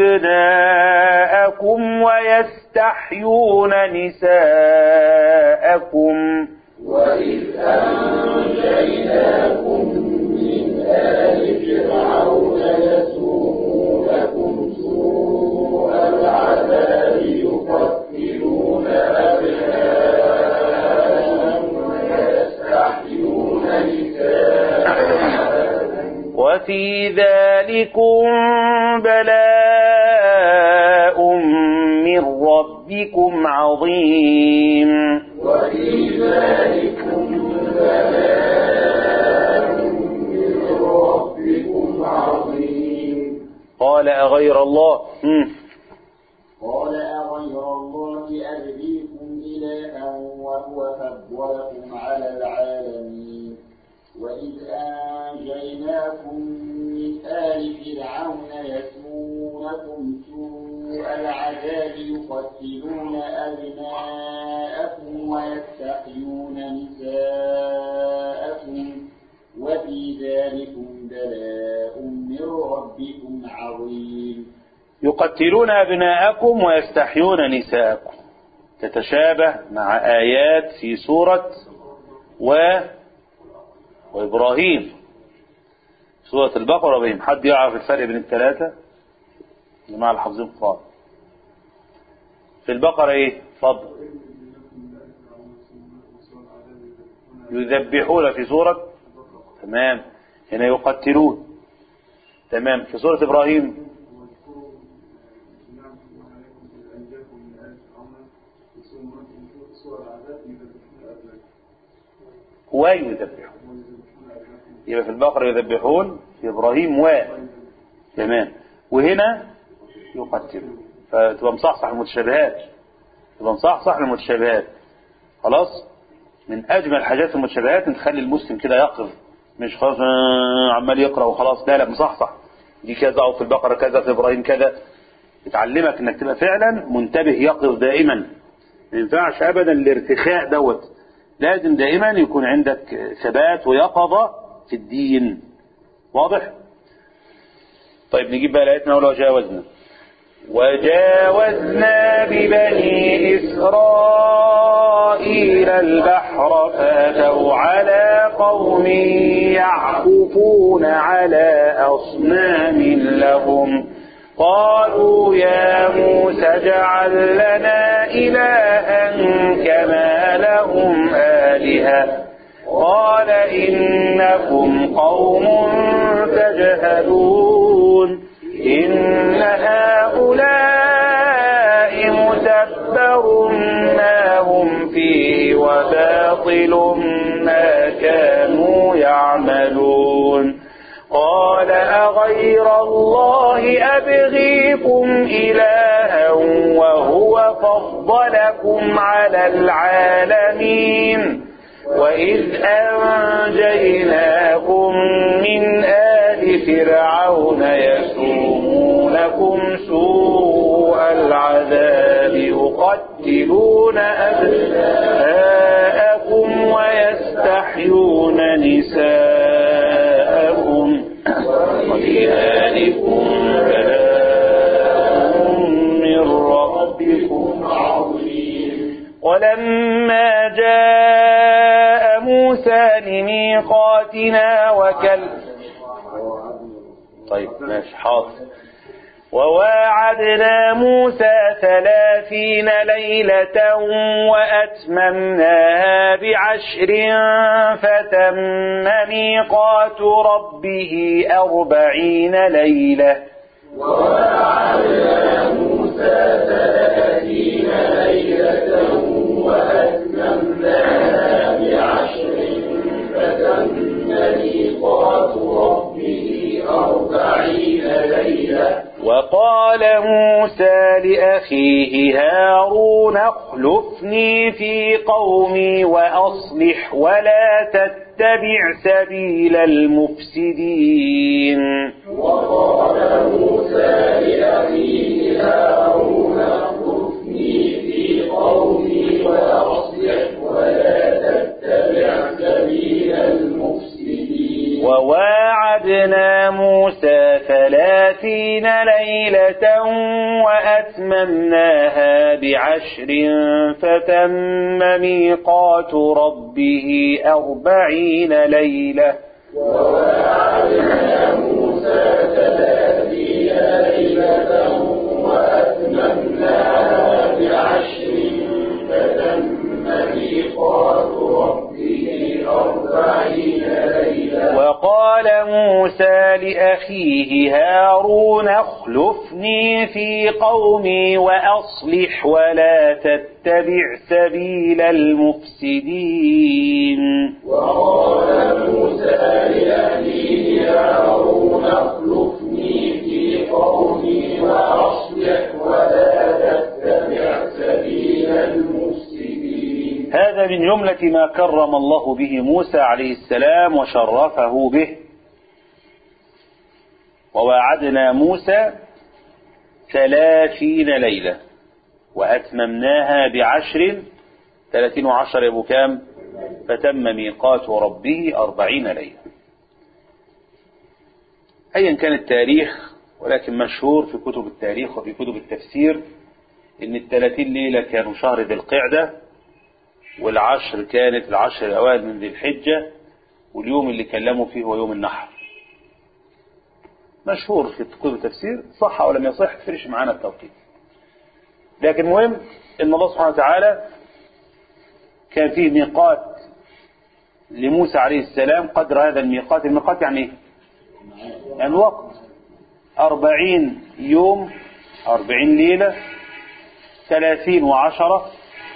أبناءكم ويستحيون نساءكم وفي ذلكم بلاء من ربكم عظيم قال أغير الله مم. قال أغير الله أبغيكم إلها وهو فضلكم على العالمين وإذ أنجيناكم من آل فرعون يسومونكم سوء العذاب يقتلون أبناءكم ويستحيون نساءكم وفي ذلكم بلاء من ربكم عظيم يقتلون أبناءكم ويستحيون نساءكم تتشابه مع آيات في سورة و وإبراهيم سورة البقرة وإبراهيم حد يعرف الفرق بين الثلاثة جماعة الحافظين القرآن في البقرة إيه اتفضل يذبحون في سورة تمام هنا يقتلون تمام في سورة إبراهيم ويذبحون يبقى في البقرة يذبحون في إبراهيم و تمام وهنا يقتلون فتبقى مصحصح المتشابهات تبقى مصحصح المتشابهات خلاص من أجمل الحاجات المتشابهات إن تخلي المسلم كده يقف مش خلاص آه، عمال يقرأ وخلاص لا لا مصحصح دي كذا أو في البقرة كذا في إبراهيم كذا بتعلمك إنك تبقى فعلا منتبه يقظ دائما ما ينفعش أبدا الارتخاء دوت لازم دائما يكون عندك ثبات ويقظة في الدين واضح طيب نجيب بقى لقيتنا ولو جاوزنا وجاوزنا ببني إسرائيل البحر فاتوا على قوم يعكفون على أصنام لهم قالوا يا موسى اجعل لنا إلها كما لهم آلهة قال إنكم قوم تجهلون إن هؤلاء متبر ما هم فيه وباطل ما كانوا يعملون قال أغير الله أبغيكم إلها وهو فضلكم على العالمين وإذ أنجيناكم من آل فرعون يسومونكم سوء العذاب يقتلون أبناءكم ويستحيون نساءكم وفي ذلكم بلاء من ربكم عظيم ولما جاء موسى لميقاتنا وكل طيب ماشي حاضر وواعدنا موسى ثلاثين ليلة وأتممناها بعشر فتم ميقات ربه أربعين ليلة وواعدنا موسى ثلاثين ليلة وأتممناها بعشر فتم ميقات ربه أربعين ليلة وقال موسى لأخيه هارون اخلفني في قومي وأصلح ولا تتبع سبيل المفسدين وقال موسى لأخيه هارون اخلفني في قومي وأصلح ولا تتبع سبيل المفسدين وواعدنا موسى ثلاثين ليلة وأتممناها بعشر فتم ميقات ربه أربعين ليلة وواعدنا موسى ثلاثين ليلة وأتممناها بعشر فتم ميقات ربه أربعين ليلة وقال موسى لأخيه هارون اخلفني في قومي وأصلح ولا تتبع سبيل المفسدين وقال موسى لأخيه هارون اخلفني في قومي وأصلح ولا تتبع سبيل المفسدين هذا من جملة ما كرم الله به موسى عليه السلام وشرفه به وواعدنا موسى ثلاثين ليلة وأتممناها بعشر ثلاثين وعشر يبقوا كام فتم ميقات ربه أربعين ليلة أيا كان التاريخ ولكن مشهور في كتب التاريخ وفي كتب التفسير إن الثلاثين ليلة كانوا شهر ذي القعدة والعشر كانت العشر الأوائل من ذي الحجة واليوم اللي كلموا فيه هو يوم النحر مشهور في كتب التفسير صح أو لم يصح تفرش معانا التوقيت لكن المهم ان الله سبحانه وتعالى كان فيه ميقات لموسى عليه السلام قدر هذا الميقات الميقات يعني ايه يعني وقت أربعين يوم أربعين ليلة ثلاثين وعشرة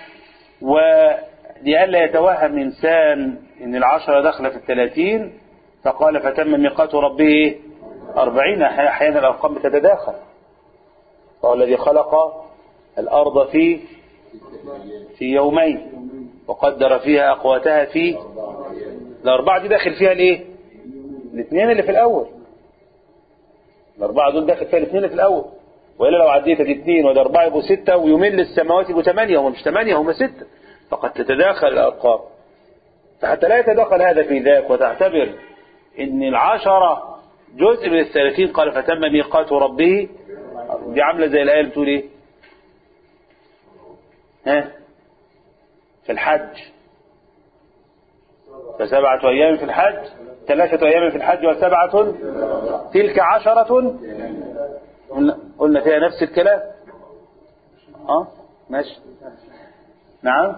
ولئلا يتوهم إنسان إن العشرة داخلة في الثلاثين فقال فتم ميقات ربه إيه؟ أربعين أحيانا الأرقام بتتداخل فهو الذي خلق الأرض في في يومين وقدر فيها أقواتها في الأربعة دي داخل فيها الإيه؟ الاثنين اللي في الأول الأربعة دول داخل فيها الاثنين اللي في الأول وإلا لو عديت دي اثنين وده أربعة يبقوا ستة ويومين للسماوات يبقوا ثمانية هم مش ثمانية هم ستة فقد تتداخل الأرقام فحتى لا يتداخل هذا في ذاك وتعتبر إن العشرة جزء من الثلاثين قال فتم ميقات ربه دي عاملة زي الآية اللي بتقول إيه؟ ها؟ في الحج فسبعة أيام في الحج ثلاثة أيام في الحج وسبعة تلك عشرة قلنا, قلنا فيها نفس الكلام اه ماشي نعم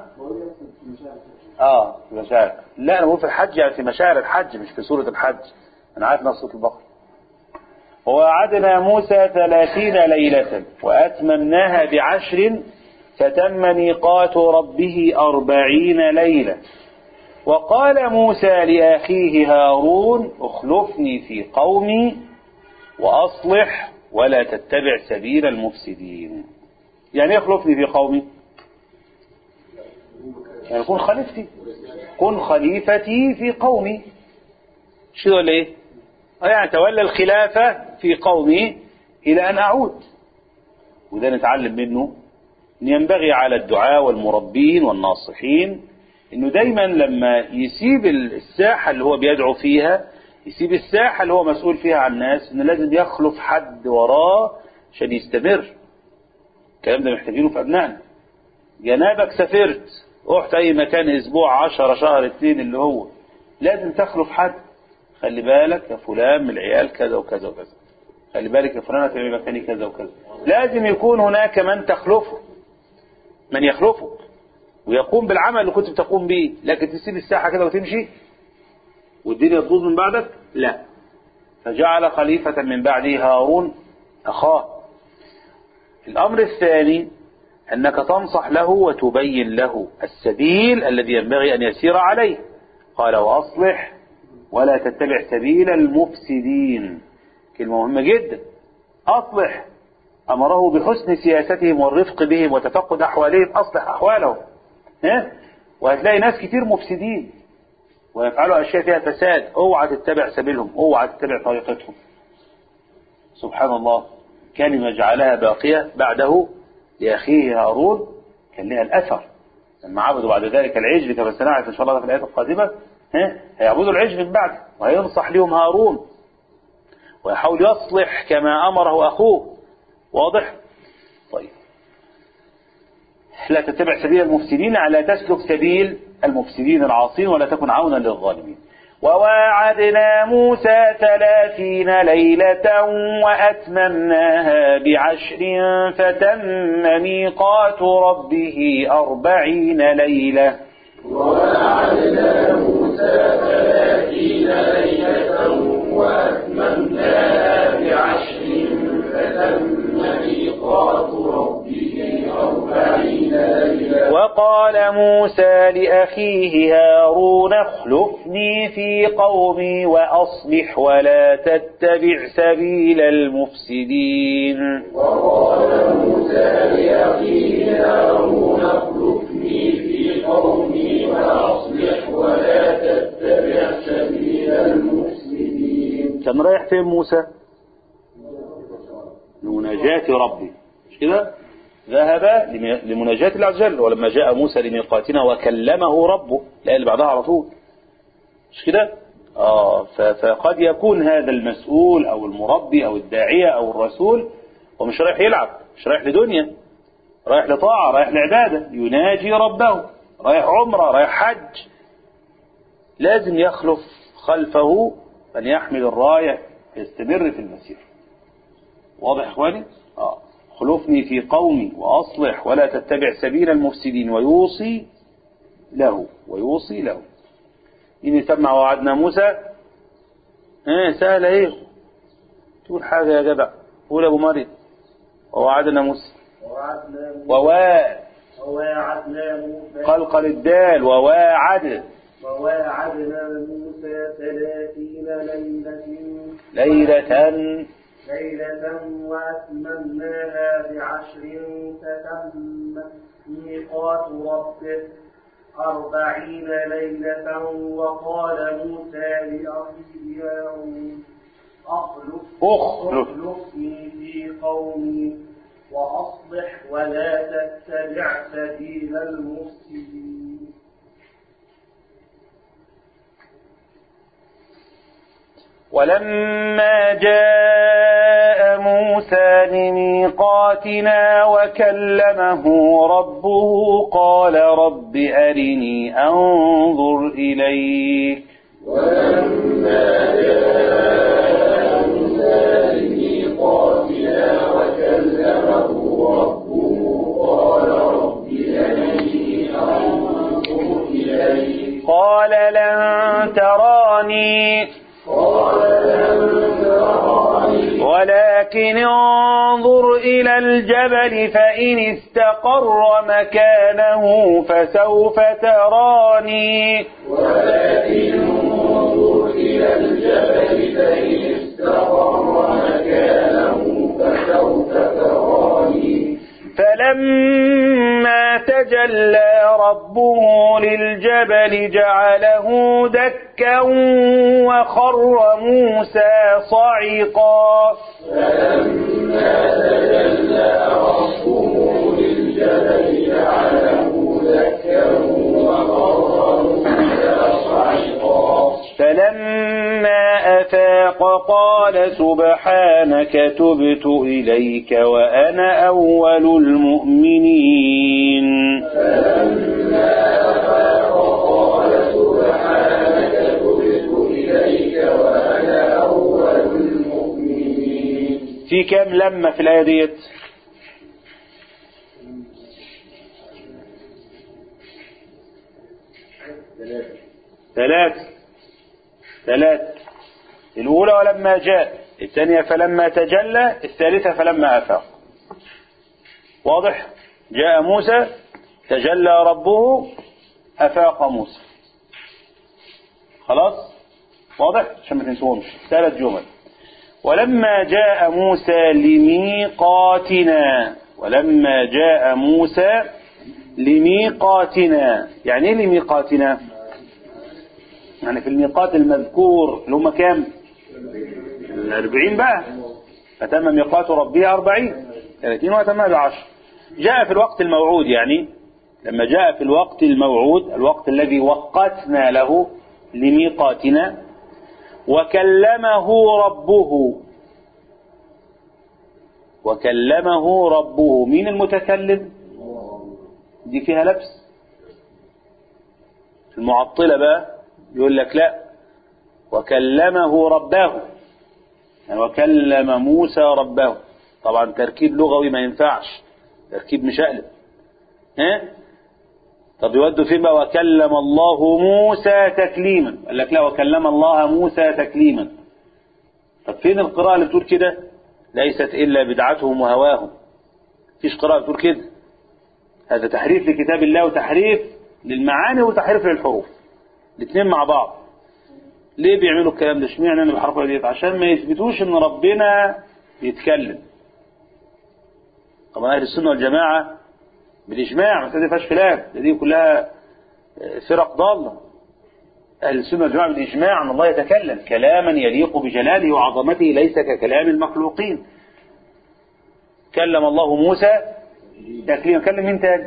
اه في مشاعر لا انا بقول في الحج يعني في مشاعر الحج مش في سورة الحج انا عارف نفس سورة البقرة ووعدنا موسى ثلاثين ليلة وأتممناها بعشر فتم ميقات ربه أربعين ليلة وقال موسى لأخيه هارون اخلفني في قومي وأصلح ولا تتبع سبيل المفسدين يعني يخلفني في قومي يعني كن خليفتي كن خليفتي في قومي شو ولا ايه يعني تولى الخلافة في قومي إلى أن أعود وده نتعلم منه أن ينبغي على الدعاء والمربين والناصحين أنه دايما لما يسيب الساحة اللي هو بيدعو فيها يسيب الساحة اللي هو مسؤول فيها عن الناس أنه لازم يخلف حد وراه عشان يستمر الكلام ده محتاجينه في أبنائنا جنابك سافرت رحت أي مكان أسبوع عشرة شهر اتنين اللي هو لازم تخلف حد خلي بالك يا فلان من العيال كذا وكذا وكذا خلي بالك يا فلان في مكاني كذا وكذا لازم يكون هناك من تخلفه من يخلفك ويقوم بالعمل اللي كنت بتقوم به لكن تسيب الساحة كده وتمشي والدنيا تبوظ من بعدك لا فجعل خليفة من بعده هارون أخاه الأمر الثاني أنك تنصح له وتبين له السبيل الذي ينبغي أن يسير عليه قال وأصلح ولا تتبع سبيل المفسدين كلمة مهمة جدا أصلح أمره بحسن سياستهم والرفق بهم وتفقد أحوالهم أصلح أحوالهم ها؟ وهتلاقي ناس كتير مفسدين ويفعلوا أشياء فيها فساد اوعى تتبع سبيلهم اوعى تتبع طريقتهم سبحان الله كلمة جعلها باقية بعده لأخيه هارون كان لها الأثر لما عبدوا بعد ذلك العجل كما سنعرف إن شاء الله في الآيات القادمة ها هيعبدوا العجل من بعد وهينصح لهم هارون ويحاول يصلح كما أمره أخوه واضح طيب لا تتبع سبيل المفسدين لا تسلك سبيل المفسدين العاصين ولا تكن عونا للظالمين وواعدنا موسى ثلاثين ليلة وأتممناها بعشر فتم ميقات ربه أربعين ليلة وواعدنا موسى ثلاثين ليلة وأتممناها بعشر فتم ميقات ربه أربعين ليلة وقال موسى لأخيه هارون اخلفني في قومي وأصلح ولا تتبع سبيل المفسدين وقال موسى لأخيه هارون اخلفني في قومي وأصلح ولا تتبع سبيل المفسدين كان رايح فين موسى لمناجاة ربي مش كده ذهب لمناجاة الله عز وجل ولما جاء موسى لميقاتنا وكلمه ربه الآية اللي بعدها على طول مش كده آه فقد يكون هذا المسؤول أو المربي أو الداعية أو الرسول ومش رايح يلعب مش رايح لدنيا رايح لطاعة رايح لعبادة يناجي ربه رايح عمرة رايح حج لازم يخلف خلفه أن يحمل الراية يستمر في المسير واضح إخواني آه. خلفني في قومي وأصلح ولا تتبع سبيل المفسدين ويوصي له ويوصي له إن سمع وعدنا موسى ايه سهلة ايه تقول حاجة يا جدع قول أبو مريم ووعدنا موسى ووعدنا موسى ووا وواعدنا موسى قلقل الدال وواعد وواعدنا موسى ثلاثين ليلة ليلة ليلة وأتممناها بعشر فتم ميقات ربه أربعين ليلة وقال موسى لأخيه هارون أخلف أخلف. أخلفني في قومي وأصلح ولا تتبع سبيل المفسدين ولما جاء موسى لميقاتنا وكلمه ربه قال رب أرني أنظر إليك ولما جاء موسى لميقاتنا وكلمه ربه قال رب أرني أنظر إليك قال لن تراني قال لن تراني ولكن انظر إلى الجبل فإن استقر مكانه فسوف تراني ولكن انظر إلى الجبل فإن استقر مكانه فسوف تراني فلما تجلى ربه للجبل جعله دكا وخر موسى صعقا فلما تجلى ربه للجبل جعله دكا وخر موسى صعقا فلما أفاق قال سبحانك تبت إليك وأنا أول المؤمنين فلما أفاق قال سبحانك تبت إليك وأنا أول المؤمنين في كام لما في الآية ديت ثلاث ثلاث الأولى ولما جاء الثانية فلما تجلى الثالثة فلما أفاق واضح جاء موسى تجلى ربه أفاق موسى خلاص واضح عشان ما تنسوهمش ثلاث جمل ولما جاء موسى لميقاتنا ولما جاء موسى لميقاتنا يعني ايه لميقاتنا يعني في الميقات المذكور اللي هم كام الأربعين بقى فتم ميقات ربه أربعين ثلاثين وتم بعشر جاء في الوقت الموعود يعني لما جاء في الوقت الموعود الوقت الذي وقتنا له لميقاتنا وكلمه ربه وكلمه ربه مين المتكلم دي فيها لبس المعطلة بقى يقول لك لا وكلمه ربه يعني وكلم موسى ربه طبعا تركيب لغوي ما ينفعش تركيب مشقلب ها طب يودوا فين بقى وكلم الله موسى تكليما قال لك لا وكلم الله موسى تكليما طب فين القراءة اللي بتقول كده ليست إلا بدعتهم وهواهم فيش قراءة بتقول كده هذا تحريف لكتاب الله وتحريف للمعاني وتحريف للحروف الاثنين مع بعض ليه بيعملوا الكلام ده اشمعنى انا بالحرف ديت عشان ما يثبتوش ان ربنا يتكلم طبعا اهل السنه والجماعه بالاجماع ما فيهاش خلاف دي كلها فرق ضاله اهل السنه والجماعه بالاجماع ان الله يتكلم كلاما يليق بجلاله وعظمته ليس ككلام المخلوقين كلم الله موسى تكليما كلم مين تاني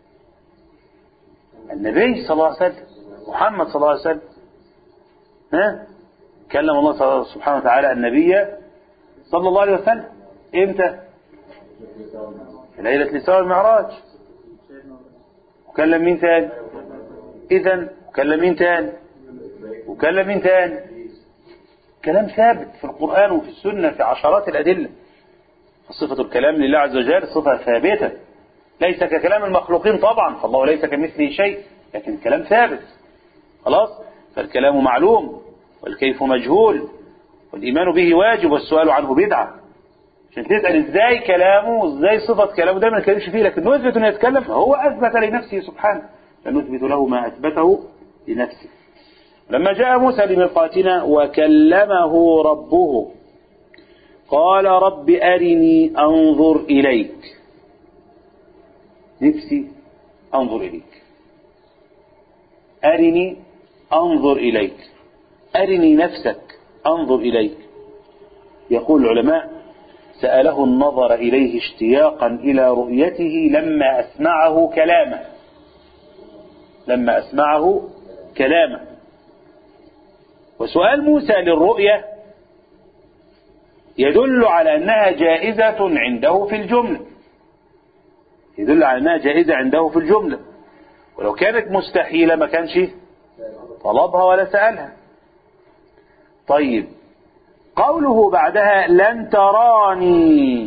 النبي صلى الله عليه وسلم محمد صلى الله عليه وسلم ها كلم الله سبحانه وتعالى النبي صلى الله عليه وسلم امتى في ليلة الإسراء والمعراج وكلم مين تاني إذا وكلم مين تاني وكلم مين تاني كلام ثابت في القرآن وفي السنة في عشرات الأدلة صفة الكلام لله عز وجل صفة ثابتة ليس ككلام المخلوقين طبعا فالله ليس كمثله شيء لكن كلام ثابت خلاص فالكلام معلوم والكيف مجهول والإيمان به واجب والسؤال عنه بدعة عشان تسأل ازاي كلامه ازاي صفة كلامه ده ما نتكلمش فيه لكن نثبت انه يتكلم هو أثبت لنفسه سبحانه فنثبت له ما أثبته لنفسه لما جاء موسى لميقاتنا وكلمه ربه قال رب أرني أنظر إليك نفسي أنظر إليك أرني أنظر إليك أرني نفسك أنظر إليك يقول العلماء سأله النظر إليه اشتياقا إلى رؤيته لما أسمعه كلامه لما أسمعه كلامه وسؤال موسى للرؤية يدل على أنها جائزة عنده في الجملة يدل على أنها جائزة عنده في الجملة ولو كانت مستحيلة ما كانش طلبها ولا سألها طيب قوله بعدها لن تراني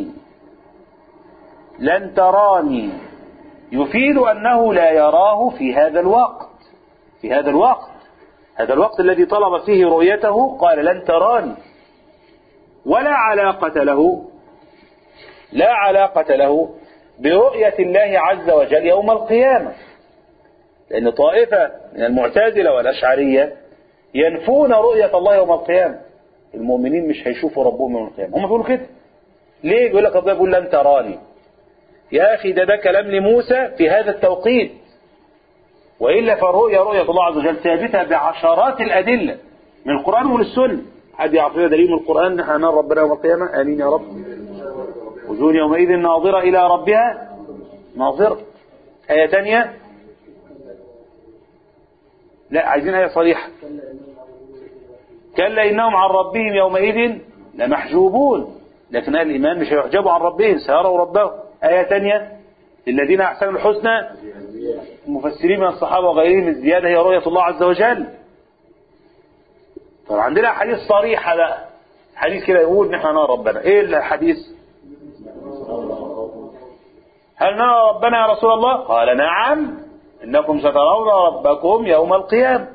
لن تراني يفيد أنه لا يراه في هذا الوقت في هذا الوقت هذا الوقت الذي طلب فيه رؤيته قال لن تراني ولا علاقة له لا علاقة له برؤية الله عز وجل يوم القيامة لأن طائفة من المعتزلة والأشعرية ينفون رؤية الله يوم القيامة المؤمنين مش هيشوفوا ربهم يوم القيامة هم بيقولوا كده ليه بيقول لك الله بيقول لن تراني يا أخي ده ده كلام لموسى في هذا التوقيت وإلا فالرؤيا رؤية الله عز وجل ثابتة بعشرات الأدلة من القرآن ومن السنة حد يعرف لنا دليل من القرآن نحن نرى ربنا يوم القيامة آمين يا رب وجوه يومئذ ناظرة إلى ربها ناظرة آية ثانية لا عايزين آية صريحة كلا إنهم عن ربهم يومئذ لمحجوبون لكن أهل الإيمان مش هيحجبوا عن ربهم سيروا ربهم آية ثانية للذين أحسنوا الحسنى المفسرين من الصحابة وغيرهم الزيادة هي رؤية الله عز وجل طب عندنا حديث صريحة بقى حديث كده يقول نحن نرى ربنا ايه الحديث هل نرى ربنا يا رسول الله قال نعم انكم سترون ربكم يوم القيامة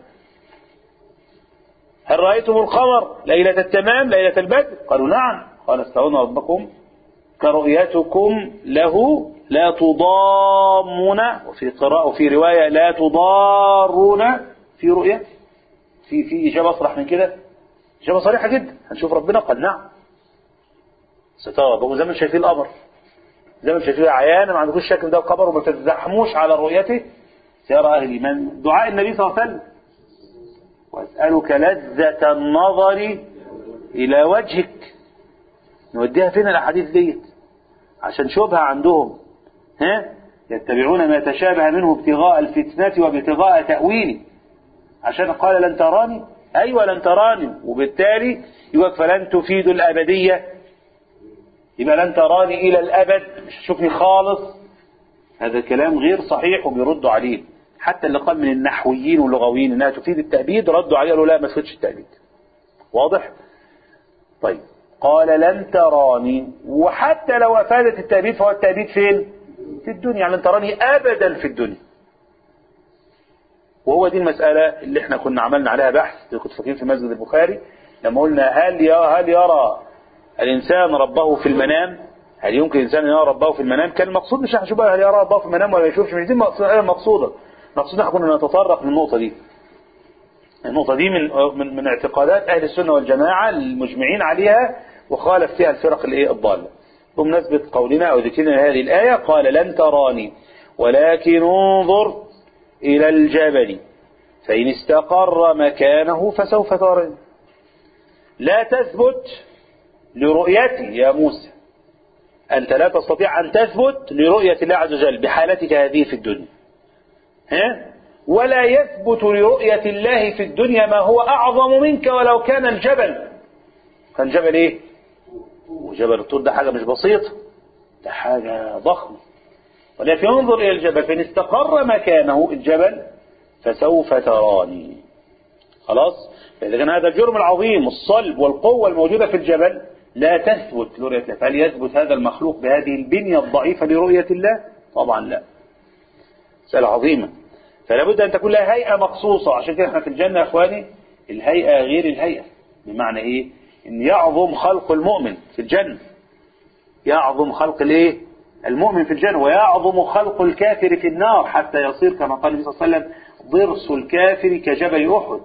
هل رأيتم القمر ليلة التمام ليلة البدر قالوا نعم قال استرون ربكم كرؤيتكم له لا تضامون وفي قراءة وفي رواية لا تضارون في رؤيته في في إجابة أصرح من كده إجابة صريحة جدا هنشوف ربنا قال نعم سترى ربكم زي ما شايفين القمر زي ما شايفين عيانا ما عندكوش شك ده القمر وما تتزحموش على رؤيته سيرى أهل الإيمان دعاء النبي صلى الله عليه وسلم وأسألك لذة النظر إلى وجهك نوديها فين الأحاديث ديت عشان شبهة عندهم ها يتبعون ما تشابه منه ابتغاء الفتنة وابتغاء تأويله عشان قال لن تراني أيوة لن تراني وبالتالي يبقى فلن تفيد الأبدية يبقى لن تراني إلى الأبد مش تشوفني خالص هذا كلام غير صحيح وبيردوا عليه حتى اللي قال من النحويين واللغويين انها تفيد التأبيد ردوا عليه قالوا لا ما تفيدش التأبيد واضح طيب قال لن تراني وحتى لو افادت التأبيد فهو التأبيد فين في الدنيا يعني لن تراني ابدا في الدنيا وهو دي المسألة اللي احنا كنا عملنا عليها بحث اللي كنت فاكرين في مسجد البخاري لما قلنا هل يرى هل يرى الإنسان ربه في المنام هل يمكن الإنسان أن يرى ربه في المنام كان المقصود مش هنشوف بقى هل يرى ربه في المنام ولا يشوفش مش دي المقصودة المقصودة المقصود احنا كنا نتطرق من النقطة دي النقطة دي من من من اعتقادات أهل السنة والجماعة المجمعين عليها وخالف فيها الفرق الايه الضالة بمناسبة قولنا أو ذكرنا هذه الآية قال لن تراني ولكن انظر إلى الجبل فإن استقر مكانه فسوف تراني لا تثبت لرؤيتي يا موسى أنت لا تستطيع أن تثبت لرؤية الله عز وجل بحالتك هذه في الدنيا ها؟ ولا يثبت لرؤية الله في الدنيا ما هو أعظم منك ولو كان الجبل كان جبل إيه وجبل الطور ده حاجة مش بسيطة ده حاجة ضخمة ولكن انظر إلى الجبل فإن استقر مكانه الجبل فسوف تراني خلاص فإذا كان هذا الجرم العظيم الصلب والقوة الموجودة في الجبل لا تثبت لرؤية الله فهل يثبت هذا المخلوق بهذه البنية الضعيفة لرؤية الله طبعا لا مسألة عظيمة فلا بد أن تكون لها هيئة مخصوصة عشان كده احنا في الجنة يا إخواني الهيئة غير الهيئة بمعنى إيه إن يعظم خلق المؤمن في الجنة يعظم خلق الايه المؤمن في الجنة ويعظم خلق الكافر في النار حتى يصير كما قال النبي صلى الله عليه وسلم ضرس الكافر كجبل أحد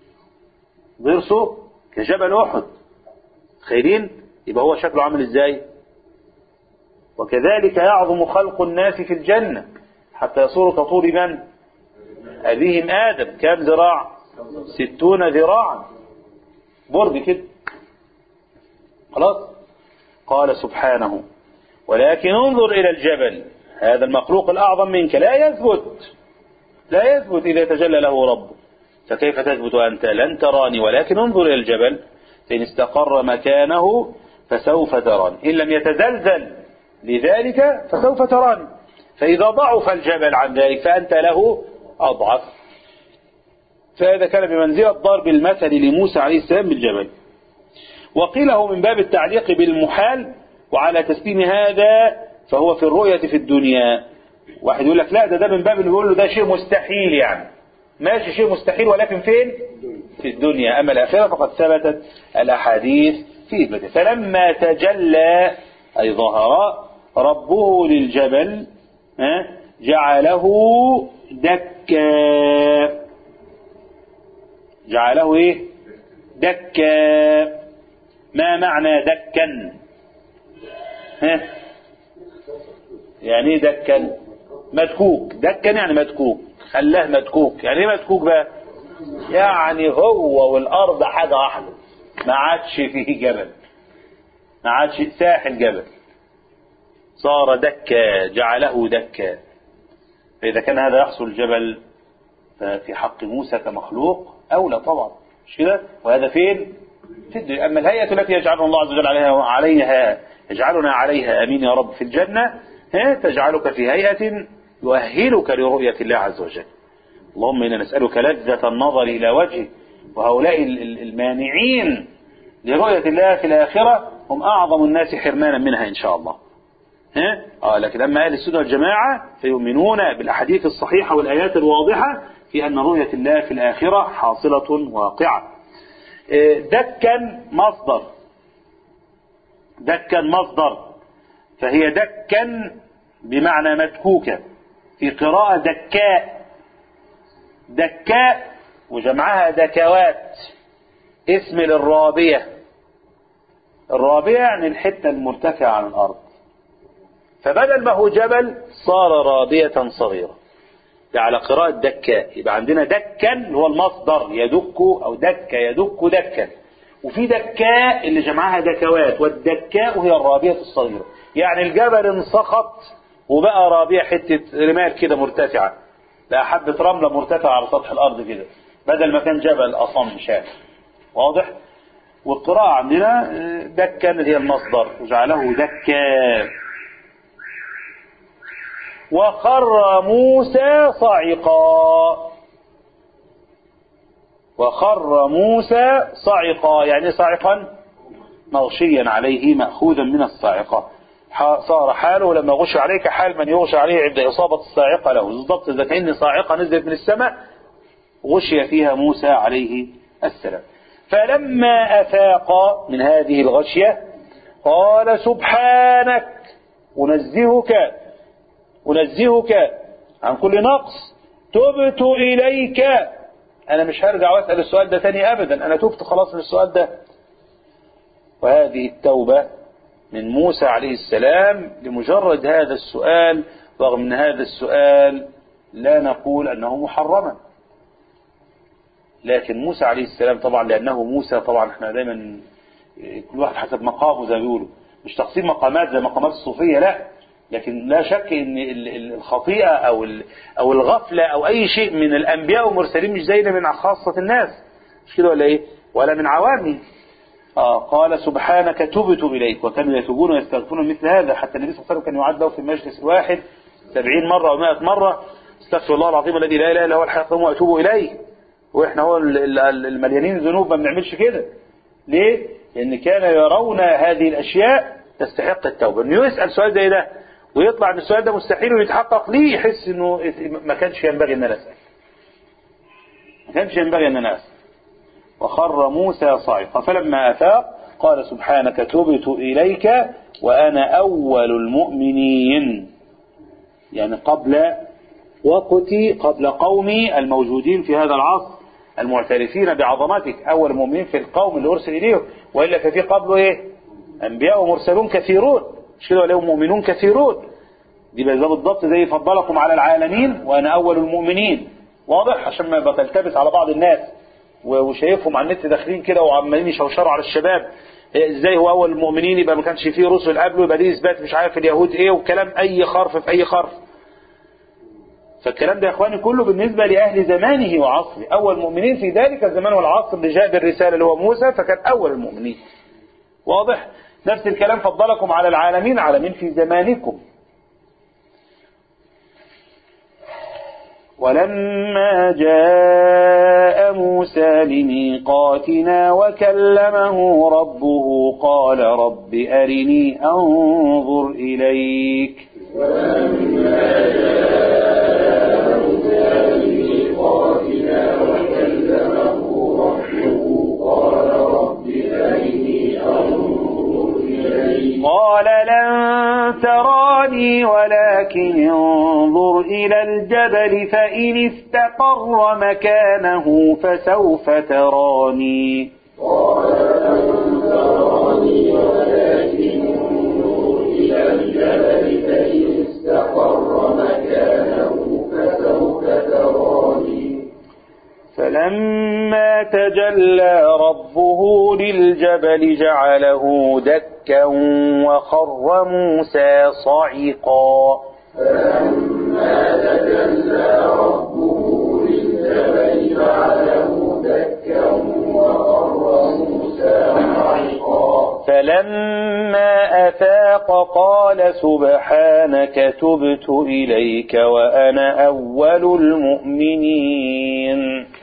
ضرسه كجبل أحد خيرين يبقى هو شكله عامل ازاي وكذلك يعظم خلق الناس في الجنة حتى يصيروا كطول من أبيهم آدم كم ذراع ستون ذراعا برد كده خلاص قال سبحانه ولكن انظر إلى الجبل هذا المخلوق الأعظم منك لا يثبت لا يثبت إذا تجلى له ربه فكيف تثبت أنت لن تراني ولكن انظر إلى الجبل فإن استقر مكانه فسوف تراني إن لم يتزلزل لذلك فسوف تراني فإذا ضعف الجبل عن ذلك فأنت له أضعف فهذا كان بمنزلة ضرب المثل لموسى عليه السلام بالجبل وقيله من باب التعليق بالمحال وعلى تسليم هذا فهو في الرؤية في الدنيا واحد يقول لك لا ده ده من باب اللي بيقول له ده شيء مستحيل يعني ماشي شيء مستحيل ولكن فين في الدنيا أما الآخرة فقد ثبتت الأحاديث في إثباته فلما تجلى أي ظهر ربه للجبل ها، جعله دكا جعله ايه دكا ما معنى دكا ها يعني ايه دكا مدكوك دكا يعني مدكوك خلاه مدكوك يعني ايه مدكوك بقى يعني هو والارض حاجه واحده ما عادش فيه جبل ما عادش ساحل جبل صار دكا جعله دكا فإذا كان هذا يحصل الجبل ففي حق موسى كمخلوق أولى طبعا مش كده وهذا فين في الدنيا أما الهيئة التي يجعلنا الله عز وجل عليها عليها يجعلنا عليها أمين يا رب في الجنة ها تجعلك في هيئة يؤهلك لرؤية الله عز وجل اللهم إنا نسألك لذة النظر إلى وجهه وهؤلاء ال- ال- المانعين لرؤية الله في الآخرة هم أعظم الناس حرمانا منها إن شاء الله ها؟ آه لكن أما أهل السنة والجماعة فيؤمنون بالأحاديث الصحيحة والآيات الواضحة في أن رؤية الله في الآخرة حاصلة واقعة إيه، دكا مصدر دكا مصدر فهي دكا بمعنى مدكوكة في قراءة دكاء دكاء وجمعها دكوات اسم للرابية الرابية يعني الحتة المرتفعة عن الأرض فبدل ما هو جبل صار رابية صغيرة ده على قراءة دكاء يبقى عندنا دكا اللي هو المصدر يدك أو دك يدك دكا وفي دكاء اللي جمعها دكوات والدكاء هي الرابية الصغيرة يعني الجبل انسخط وبقى رابية حتة رمال كده مرتفعة بقى حبة رملة مرتفعة على سطح الأرض كده بدل ما كان جبل أصم شامل واضح والقراءة عندنا آه، دكا اللي هي المصدر وجعله دكا وخر موسى صعقا وخر موسى صعقا يعني صاعقا مغشيا عليه مأخوذا من الصاعقة ح- صار حاله لما غشي عليك حال من يغشى عليه عند إصابة الصاعقة له بالضبط إذا كأن صاعقة نزلت من السماء غشي فيها موسى عليه السلام فلما أفاق من هذه الغشية قال سبحانك أنزهك أنزهك عن كل نقص تبت إليك أنا مش هرجع وأسأل السؤال ده تاني أبدا أنا تبت خلاص من السؤال ده وهذه التوبة من موسى عليه السلام لمجرد هذا السؤال رغم أن هذا السؤال لا نقول أنه محرما لكن موسى عليه السلام طبعا لأنه موسى طبعا احنا دايما كل واحد حسب مقامه زي ما بيقولوا مش تقسيم مقامات زي مقامات الصوفية لا لكن لا شك ان ال- ال- الخطيئة او ال- او الغفلة او اي شيء من الانبياء والمرسلين مش زينا من خاصة الناس مش كده ولا ايه ولا من عوامي آه قال سبحانك تبت إليك وكانوا يتوبون ويستغفرون مثل هذا حتى النبي صلى الله عليه وسلم كان يعد له في المجلس الواحد سبعين مرة أو مائة مرة استغفر الله العظيم الذي لا إله إلا هو الحي القيوم وأتوب إليه واحنا هو ال- ال- المليانين ذنوب ما بنعملش كده ليه لان كان يرون هذه الاشياء تستحق التوبه انه يسال سؤال زي ده ويطلع ان السؤال ده مستحيل ويتحقق ليه يحس انه ما كانش ينبغي ان انا اسال ما كانش ينبغي ان انا اسال وخر موسى صعقا فلما افاق قال سبحانك تبت اليك وانا اول المؤمنين يعني قبل وقتي قبل قومي الموجودين في هذا العصر المعترفين بعظمتك أول مؤمنين في القوم اللي أرسل إليهم وإلا ففي قبله إيه أنبياء ومرسلون كثيرون مش كده ولهم مؤمنون كثيرون دي بقى زي بالضبط زي فضلكم على العالمين وأنا أول المؤمنين واضح عشان ما بتلتبس على بعض الناس و- وشايفهم على النت داخلين كده وعمالين يشوشروا على الشباب إيه ازاي هو اول المؤمنين يبقى ما كانش فيه رسل قبله يبقى دي اثبات مش عارف اليهود ايه وكلام اي خرف في اي خرف فالكلام ده يا اخواني كله بالنسبه لاهل زمانه وعصره اول مؤمنين في ذلك الزمان والعصر اللي جاء بالرساله اللي هو موسى فكان اول المؤمنين واضح نفس الكلام فضلكم على العالمين عالمين في زمانكم ولما جاء موسى لميقاتنا وكلمه ربه قال رب أرني أنظر إليك قال لن تراني ولكن انظر إلى الجبل فإن استقر مكانه فسوف تراني فلما تجلى ربه للجبل جعله دكا وخر موسى صعقا فلما أفاق قال سبحانك تبت إليك وأنا أول المؤمنين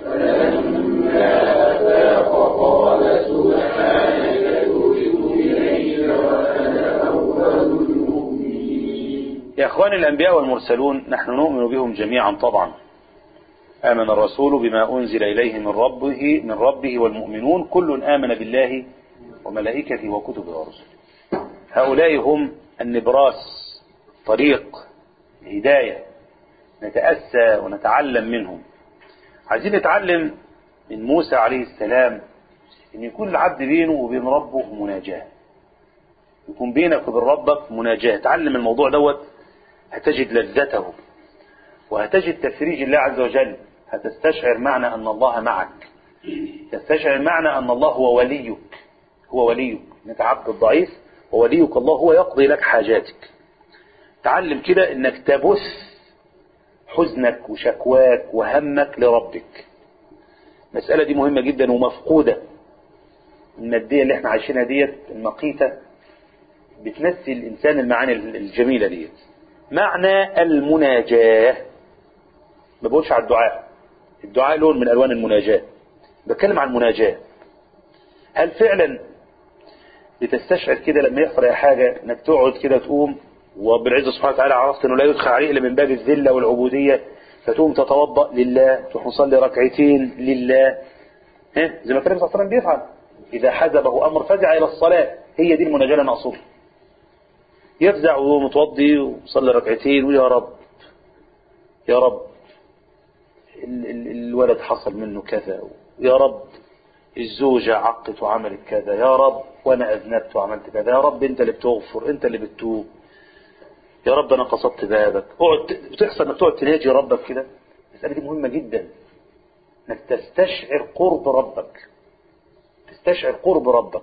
يا اخوان الانبياء والمرسلون نحن نؤمن بهم جميعا طبعا امن الرسول بما انزل اليه من ربه من ربه والمؤمنون كل امن بالله وملائكته وكتبه ورسله هؤلاء هم النبراس طريق هدايه نتاسى ونتعلم منهم عايزين نتعلم من موسى عليه السلام ان يكون العبد بينه وبين ربه مناجاه يكون بينك وبين ربك مناجاه تعلم الموضوع دوت هتجد لذته وهتجد تفريج الله عز وجل هتستشعر معنى أن الله معك تستشعر معنى أن الله هو وليك هو وليك أنت عبد الضعيف ووليك الله هو يقضي لك حاجاتك تعلم كده أنك تبث حزنك وشكواك وهمك لربك المسألة دي مهمة جدا ومفقودة المادية اللي احنا عايشينها ديت المقيتة بتنسي الإنسان المعاني الجميلة ديت معنى المناجاة ما بقولش على الدعاء الدعاء لون من ألوان المناجاة بتكلم عن المناجاة هل فعلا بتستشعر كده لما يحصل أي حاجة انك تقعد كده تقوم وبالعزة سبحانه وتعالى عرفت انه لا يدخل عليه الا من باب الذلة والعبودية فتقوم تتوضأ لله تروح نصلي ركعتين لله ها زي ما كان النبي صلى الله عليه وسلم بيفعل إذا حزبه أمر فزع إلى الصلاة هي دي المناجاة اللي أنا أقصدها يفزع وهو متوضي وصلي ركعتين ويا رب يا رب ال ال الولد حصل منه كذا يا رب الزوجة عقت وعملت كذا يا رب وانا اذنبت وعملت كذا يا رب انت اللي بتغفر انت اللي بتتوب يا رب انا قصدت بابك اقعد بتحصل انك تقعد تناجي ربك كده المسألة دي مهمة جدا انك تستشعر قرب ربك تستشعر قرب ربك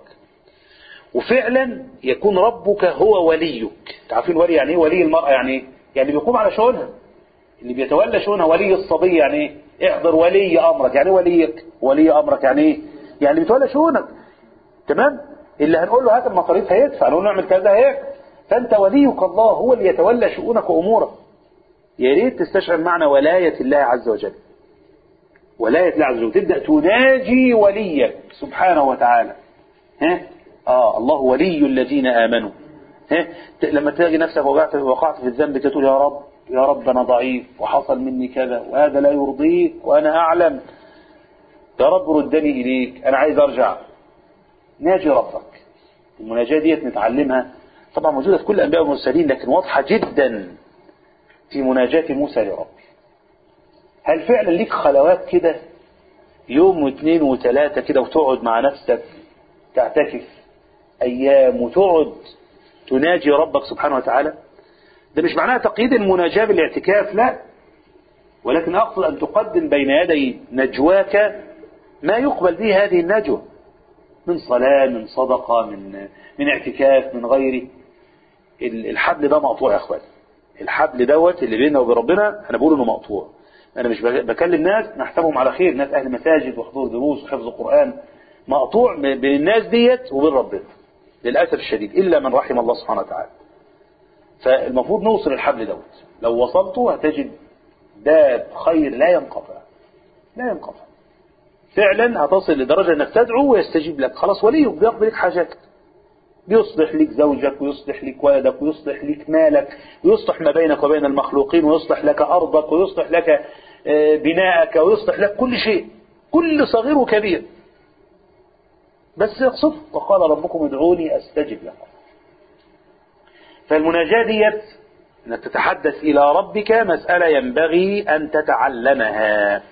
وفعلا يكون ربك هو وليك تعرفين ولي يعني ايه ولي المرأة يعني ايه يعني بيقوم على شؤونها اللي بيتولى شؤونها ولي الصبي يعني ايه احضر ولي امرك يعني ايه وليك ولي امرك يعني ايه يعني بيتولى شؤونك تمام اللي هنقول له هات المصاريف هيدفع نقول له اعمل كذا هيك فانت وليك الله هو اللي يتولى شؤونك وامورك يا ريت تستشعر معنى ولاية الله عز وجل ولاية الله عز وجل تبدأ تناجي وليك سبحانه وتعالى ها اه الله ولي الذين آمنوا ها ت- لما تلاقي نفسك وقعت وقعت في الذنب تقول يا رب يا رب أنا ضعيف وحصل مني كذا وهذا لا يرضيك وأنا أعلم يا رب ردني إليك أنا عايز أرجع ناجي ربك المناجاة ديت نتعلمها طبعا موجودة في كل الأنبياء والمرسلين لكن واضحة جدا في مناجاة موسى لربه هل فعلا ليك خلوات كده يوم واثنين وثلاثة كده وتقعد مع نفسك تعتكف أيام وتقعد تناجي ربك سبحانه وتعالى ده مش معناها تقييد المناجاة بالاعتكاف لا ولكن أقصد أن تقدم بين يدي نجواك ما يقبل به هذه النجوى من صلاة من صدقة من من اعتكاف من غيره ال- الحبل ده مقطوع يا اخوان الحبل دوت اللي بيننا وبين ربنا انا بقول انه مقطوع انا مش بك- بكلم ناس نحسبهم على خير ناس اهل مساجد وحضور دروس وحفظ قران مقطوع م- بين الناس ديت وبين ربنا للاسف الشديد الا من رحم الله سبحانه وتعالى فالمفروض نوصل الحبل دوت لو وصلته هتجد باب خير لا ينقطع لا ينقطع فعلا هتصل لدرجة انك تدعو ويستجيب لك خلاص وليك بيقضي لك حاجاتك بيصلح لك زوجك ويصلح لك ولدك ويصلح لك مالك ويصلح ما بينك وبين المخلوقين ويصلح لك أرضك ويصلح لك آه، بناءك ويصلح لك كل شيء كل صغير وكبير بس يقصد وقال ربكم ادعوني أستجب لكم فالمناجاة ديت انك تتحدث إلى ربك مسألة ينبغي أن تتعلمها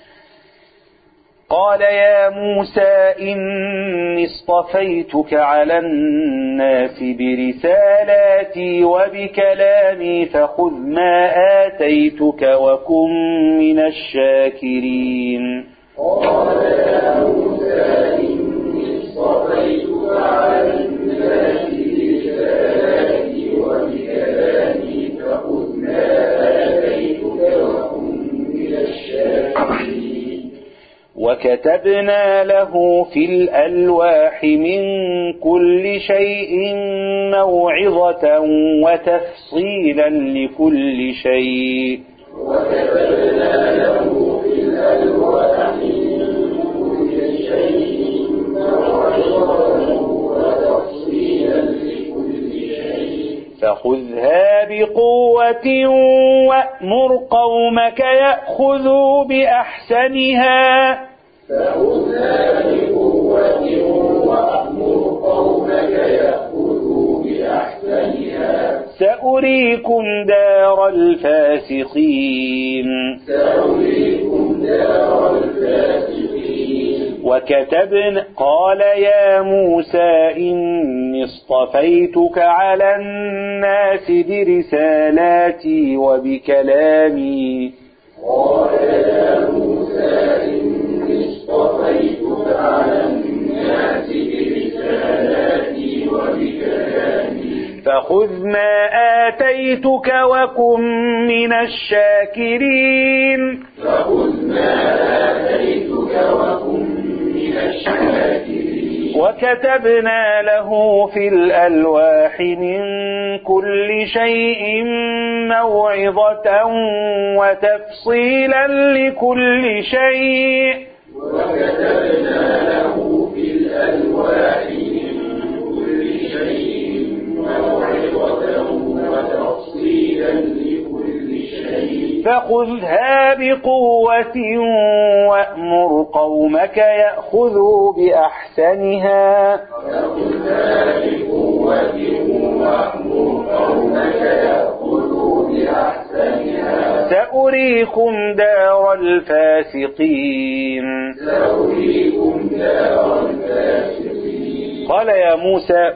قال يا موسى إني اصطفيتك على الناس برسالاتي وبكلامي فخذ ما آتيتك وكن من الشاكرين قال يا موسى إني اصطفيتك على الناس برسالاتي وبكلامي فخذ ما آتيتك وكن من الشاكرين وكتبنا له في الألواح من كل شيء موعظة وتفصيلا لكل شيء وكتبنا له في الألواح من كل شيء موعظة وتفصيلا لكل شيء فخذها بقوة وأمر قومك يأخذوا بأحسنها فخذها بقوة وأمر قومك يأخذوا بأحسنها سأريكم دار الفاسقين سأريكم دار الفاسقين وكتبنا قال يا موسى إني اصطفيتك على الناس برسالاتي وبكلامي قال يا موسى إني اصطفيتك على الناس برسالاتي وبكلامي فخذ ما آتيتك وكن من الشاكرين فخذ ما آتيتك وكن من الشاكرين وكتبنا له في الألواح من كل شيء موعظة وتفصيلا لكل شيء وكتبنا له في الألواح من كل شيء موعظة وتفصيلا لكل شيء فخذها بقوة وأمر قومك يأخذوا بأحسنها فخذها بقوة وأمر قومك يأخذوا بأحسنها سأريكم دار الفاسقين سأريكم دار الفاسقين قال يا موسى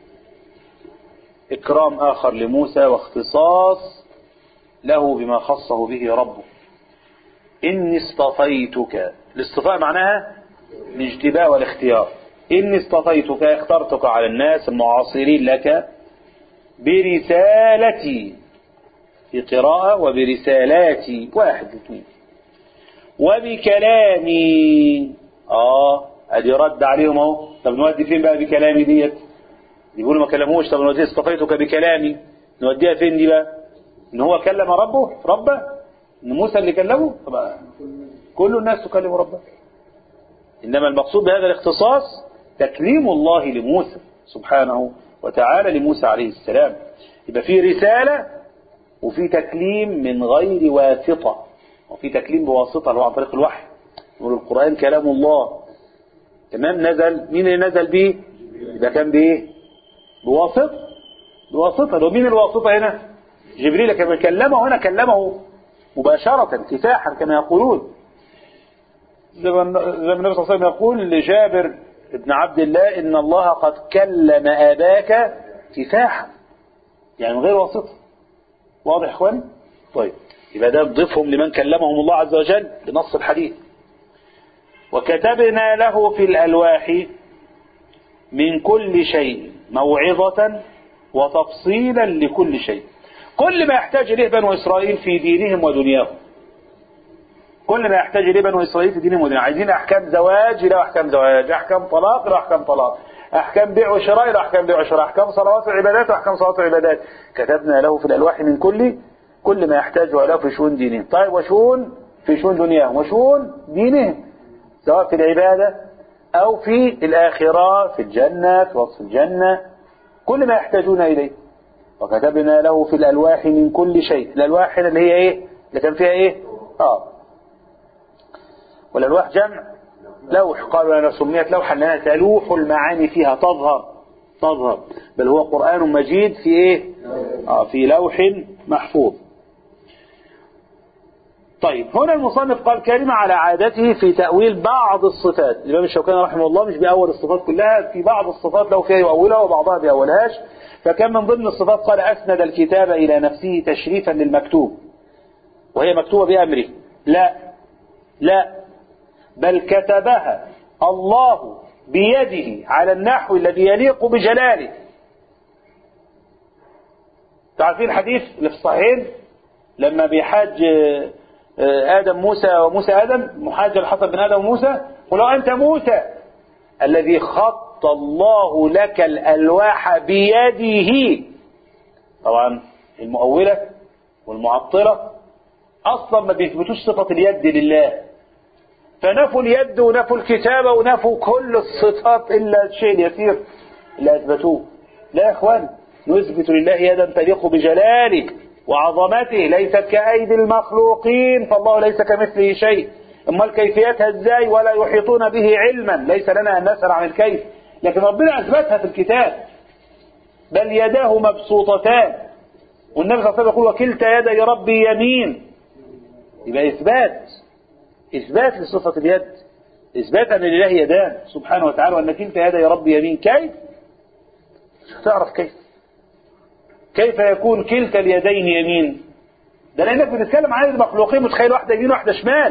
إكرام آخر لموسى واختصاص له بما خصه به ربه إني اصطفيتك الاصطفاء معناها الاجتباء والاختيار إني اصطفيتك اخترتك على الناس المعاصرين لك برسالتي في قراءة وبرسالاتي واحد اثنين وبكلامي اه ادي رد عليهم اهو طب نودي فين بقى بكلامي ديت يقولوا ما كلموش طب نودي اصطفيتك بكلامي نوديها فين دي بقى ان هو كلم ربه ربه ان موسى اللي كلمه طبعا كل الناس تكلم ربها انما المقصود بهذا الاختصاص تكليم الله لموسى سبحانه وتعالى لموسى عليه السلام يبقى في رسالة وفي تكليم من غير واسطة وفي تكليم بواسطة اللي هو عن طريق الوحي يقول القرآن كلام الله تمام نزل مين اللي نزل به يبقى كان بايه بواسطة بواسطة لو مين الواسطة هنا جبريل كما كلمه هنا كلمه مباشرة كفاحا كما يقولون زي ما زي ما النبي صلى الله عليه وسلم يقول لجابر بن عبد الله إن الله قد كلم أباك كفاحا يعني من غير واسطة واضح إخواني طيب يبقى ده نضيفهم لمن كلمهم الله عز وجل بنص الحديث وكتبنا له في الألواح من كل شيء موعظة وتفصيلا لكل شيء كل ما يحتاج إليه بنو إسرائيل في دينهم ودنياهم كل ما يحتاج إليه بنو إسرائيل في دينهم ودنياهم عايزين أحكام زواج له أحكام زواج أحكام طلاق له أحكام طلاق أحكام بيع وشراء له أحكام بيع وشراء أحكام صلوات وعبادات وأحكام صلوات وعبادات كتبنا له في الألواح من كل كل ما يحتاجه له في شؤون دينهم طيب وشؤون في شؤون دنياهم وشؤون دينهم سواء في العبادة أو في الآخرة في الجنة في وصف الجنة كل ما يحتاجون إليه وكتبنا له في الألواح من كل شيء الألواح هنا اللي هي إيه اللي كان فيها إيه آه والألواح جمع لوح قالوا لنا سميت لوحا لأنها تلوح المعاني فيها تظهر تظهر بل هو قرآن مجيد في إيه آه في لوح محفوظ طيب هنا المصنف قال كلمة على عادته في تأويل بعض الصفات الإمام الشوكاني رحمه الله مش بيأول الصفات كلها في بعض الصفات لو فيها يؤولها وبعضها بيأولهاش فكان من ضمن الصفات قال أسند الكتاب إلى نفسه تشريفا للمكتوب وهي مكتوبة بأمره لا لا بل كتبها الله بيده على النحو الذي يليق بجلاله تعرفين الحديث اللي في الصحيحين لما بيحاج آدم موسى وموسى آدم محاجة الحسن بن آدم وموسى ولو أنت موسى الذي خط الله لك الألواح بيده طبعا المؤولة والمعطلة أصلا ما بيثبتوش صفة اليد لله فنفوا اليد ونفوا الكتابة ونفوا كل الصفات إلا الشيء اليسير اللي أثبتوه لا يا إخوان نثبت لله يدا تليق بجلاله وعظمته ليست كأيدي المخلوقين فالله ليس كمثله شيء أما كيفيتها ازاي ولا يحيطون به علما ليس لنا أن نسأل عن الكيف لكن ربنا أثبتها في الكتاب بل يداه مبسوطتان والنبي صلى الله عليه وسلم يقول وكلتا يدي ربي يمين يبقى إثبات إثبات لصفة اليد إثبات أن لله يدان سبحانه وتعالى وأن كلتا يدي ربي يمين كيف؟ مش هتعرف كيف كيف يكون كلتا اليدين يمين ده لانك بتتكلم عن المخلوقين متخيل واحده يمين واحده شمال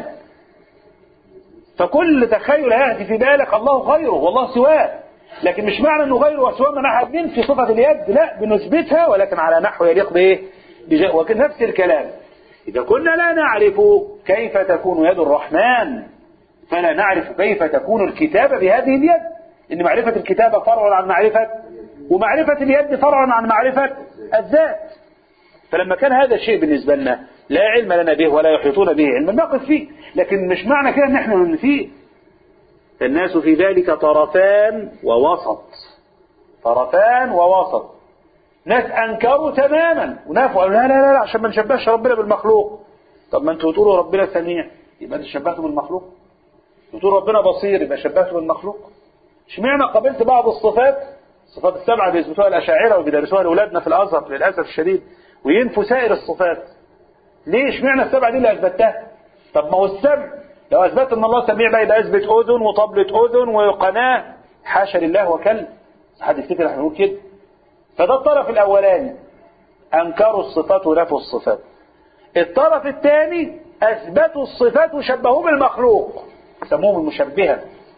فكل تخيل هيأتي في بالك الله غيره والله سواه لكن مش معنى انه غيره وسواه معناها بننفي صفه اليد لا بنثبتها ولكن على نحو يليق بايه وكن نفس الكلام اذا كنا لا نعرف كيف تكون يد الرحمن فلا نعرف كيف تكون الكتابه بهذه اليد ان معرفه الكتابه فرع عن معرفه ومعرفة اليد فرع عن معرفة الذات فلما كان هذا الشيء بالنسبة لنا لا علم لنا به ولا يحيطون به علما نقف فيه لكن مش معنى كده ان احنا ننفيه الناس في ذلك طرفان ووسط طرفان ووسط ناس انكروا تماما ونافوا لا لا لا عشان ما نشبهش ربنا بالمخلوق طب ما انتوا تقولوا ربنا سميع يبقى انت شبهته بالمخلوق تقولوا ربنا بصير يبقى شبهته بالمخلوق اشمعنى قبلت بعض الصفات الصفات السبعة بيثبتوها الأشاعرة وبيدرسوها لأولادنا في الأزهر للأسف الشديد وينفوا سائر الصفات ليه اشمعنى السبعة دي اللي أثبتها طب ما هو السبع لو أثبت أن الله سميع بقى يبقى أثبت أذن وطبلة أذن وقناة حاشا لله وكلب حد يفتكر احنا نقول كده فده الطرف الأولاني أنكروا الصفات ونفوا الصفات الطرف الثاني أثبتوا الصفات وشبهوه بالمخلوق سموهم المشبهة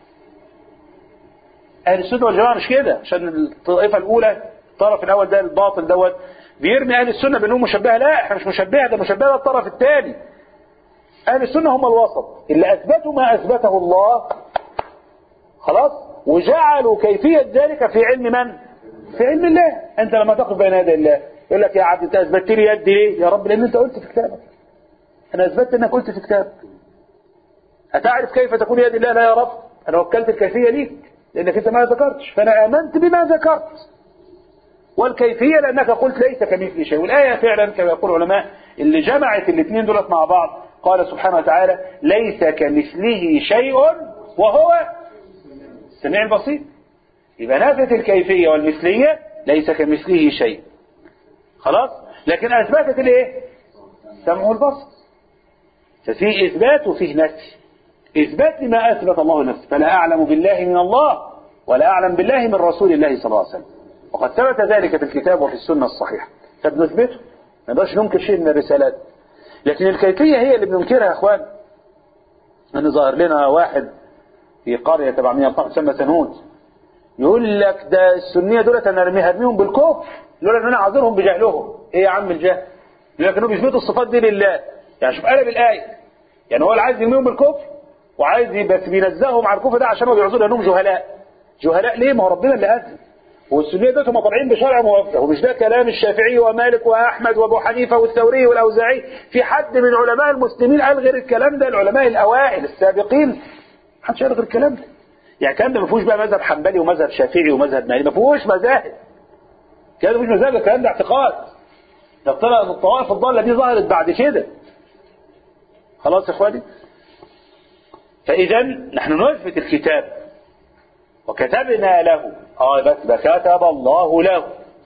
اهل السنه والجماعه مش كده عشان الطائفه الاولى الطرف الاول ده الباطل دوت بيرمي اهل السنه بانهم مشبهه لا احنا مش مشبهه ده مشبهه الطرف الثاني اهل السنه هم الوسط اللي اثبتوا ما اثبته الله خلاص وجعلوا كيفيه ذلك في علم من في علم الله انت لما تقف بين يدي الله يقول لك يا عبد انت اثبتت لي يدي ليه يا رب لان انت قلت في كتابك أنا أثبتت أنك قلت في كتاب أتعرف كيف تكون يد الله لا يا رب أنا وكلت الكيفية ليك لأنك أنت ما ذكرتش فأنا آمنت بما ذكرت والكيفية لأنك قلت ليس كمثل شيء والآية فعلا كما يقول العلماء اللي جمعت الاثنين دولت مع بعض قال سبحانه وتعالى ليس كمثله شيء وهو السميع البصير يبقى نفت الكيفية والمثلية ليس كمثله شيء خلاص لكن أثبتت الايه سمع البصر ففي إثبات وفيه نفي إثبات لما أثبت الله نفسه فلا أعلم بالله من الله ولا أعلم بالله من رسول الله صلى الله عليه وسلم وقد ثبت ذلك في الكتاب وفي السنة الصحيحة فبنثبته ما نقدرش ننكر شيء من الرسالات لكن الكيفية هي اللي بننكرها يا اخوان أن ظاهر لنا واحد في قرية تبع من تسمى سنود يقول لك ده السنية دولت أنا أرميها أرميهم بالكفر لولا أن أنا أعذرهم بجهلهم إيه يا عم الجهل يقول لك إنهم بيثبتوا الصفات دي لله يعني شوف قلب الآية يعني هو اللي عايز يرميهم بالكفر وعايز بس بينزههم على الكفر ده عشان هو بيعذروا انهم جهلاء جهلاء ليه ما هو ربنا اللي أذن والسنية دول هم طالعين بشرع موفق ومش ده كلام الشافعي ومالك وأحمد وأبو حنيفة والثوري والأوزاعي في حد من علماء المسلمين قال غير الكلام ده العلماء الأوائل السابقين محدش قال غير الكلام ده يعني الكلام ده ما فيهوش بقى مذهب حنبلي ومذهب شافعي ومذهب مالي ما فيهوش مذاهب الكلام ده مش مذاهب الكلام ده اعتقاد ده طلع ان الطوائف الضالة دي ظهرت بعد كده خلاص يا اخواني فإذا نحن نثبت الكتاب وكتبنا له اه بس ده كتب الله له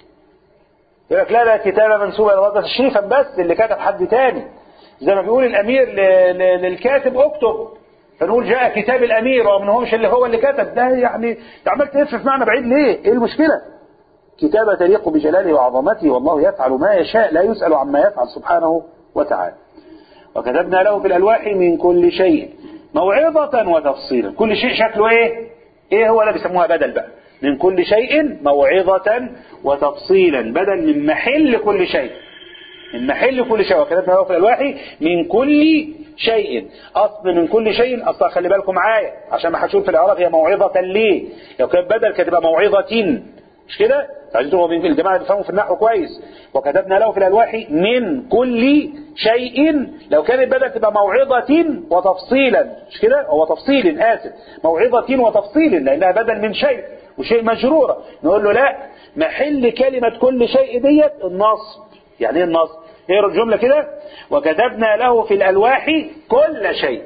يقول لك لا ده كتابة منسوبة إلى الله تشريفا بس اللي كتب حد تاني زي ما بيقول الأمير ل- ل- للكاتب اكتب فنقول جاء كتاب الأمير ومن هوش اللي هو اللي كتب ده يعني انت عمال تلف في معنى بعيد ليه؟ ايه المشكلة؟ كتابة تليق بجلاله وعظمته والله يفعل ما يشاء لا يسأل عما يفعل سبحانه وتعالى وكتبنا له في الألواح من كل شيء موعظة وتفصيلا كل شيء شكله ايه ايه هو اللي بيسموها بدل بقى من كل شيء موعظة وتفصيلا بدل من محل كل شيء من محل كل شيء وكتبنا له في الألواح من كل شيء أصل من كل شيء أصلا خلي بالكم معايا عشان ما هتشوف في الإعراب هي موعظة ليه لو كانت بدل كانت تبقى موعظة مش كده؟ عايزين هو من الجماعة بيفهموا في النحو كويس وكتبنا له في الألواح من كل شيء لو كانت بدل تبقى موعظة وتفصيلا مش كده؟ هو تفصيل آسف موعظة وتفصيل لأنها بدل من شيء وشيء مجرورة نقول له لا محل كلمة كل شيء ديت النصب يعني ايه النصب؟ اقرا الجملة كده وكتبنا له في الألواح كل شيء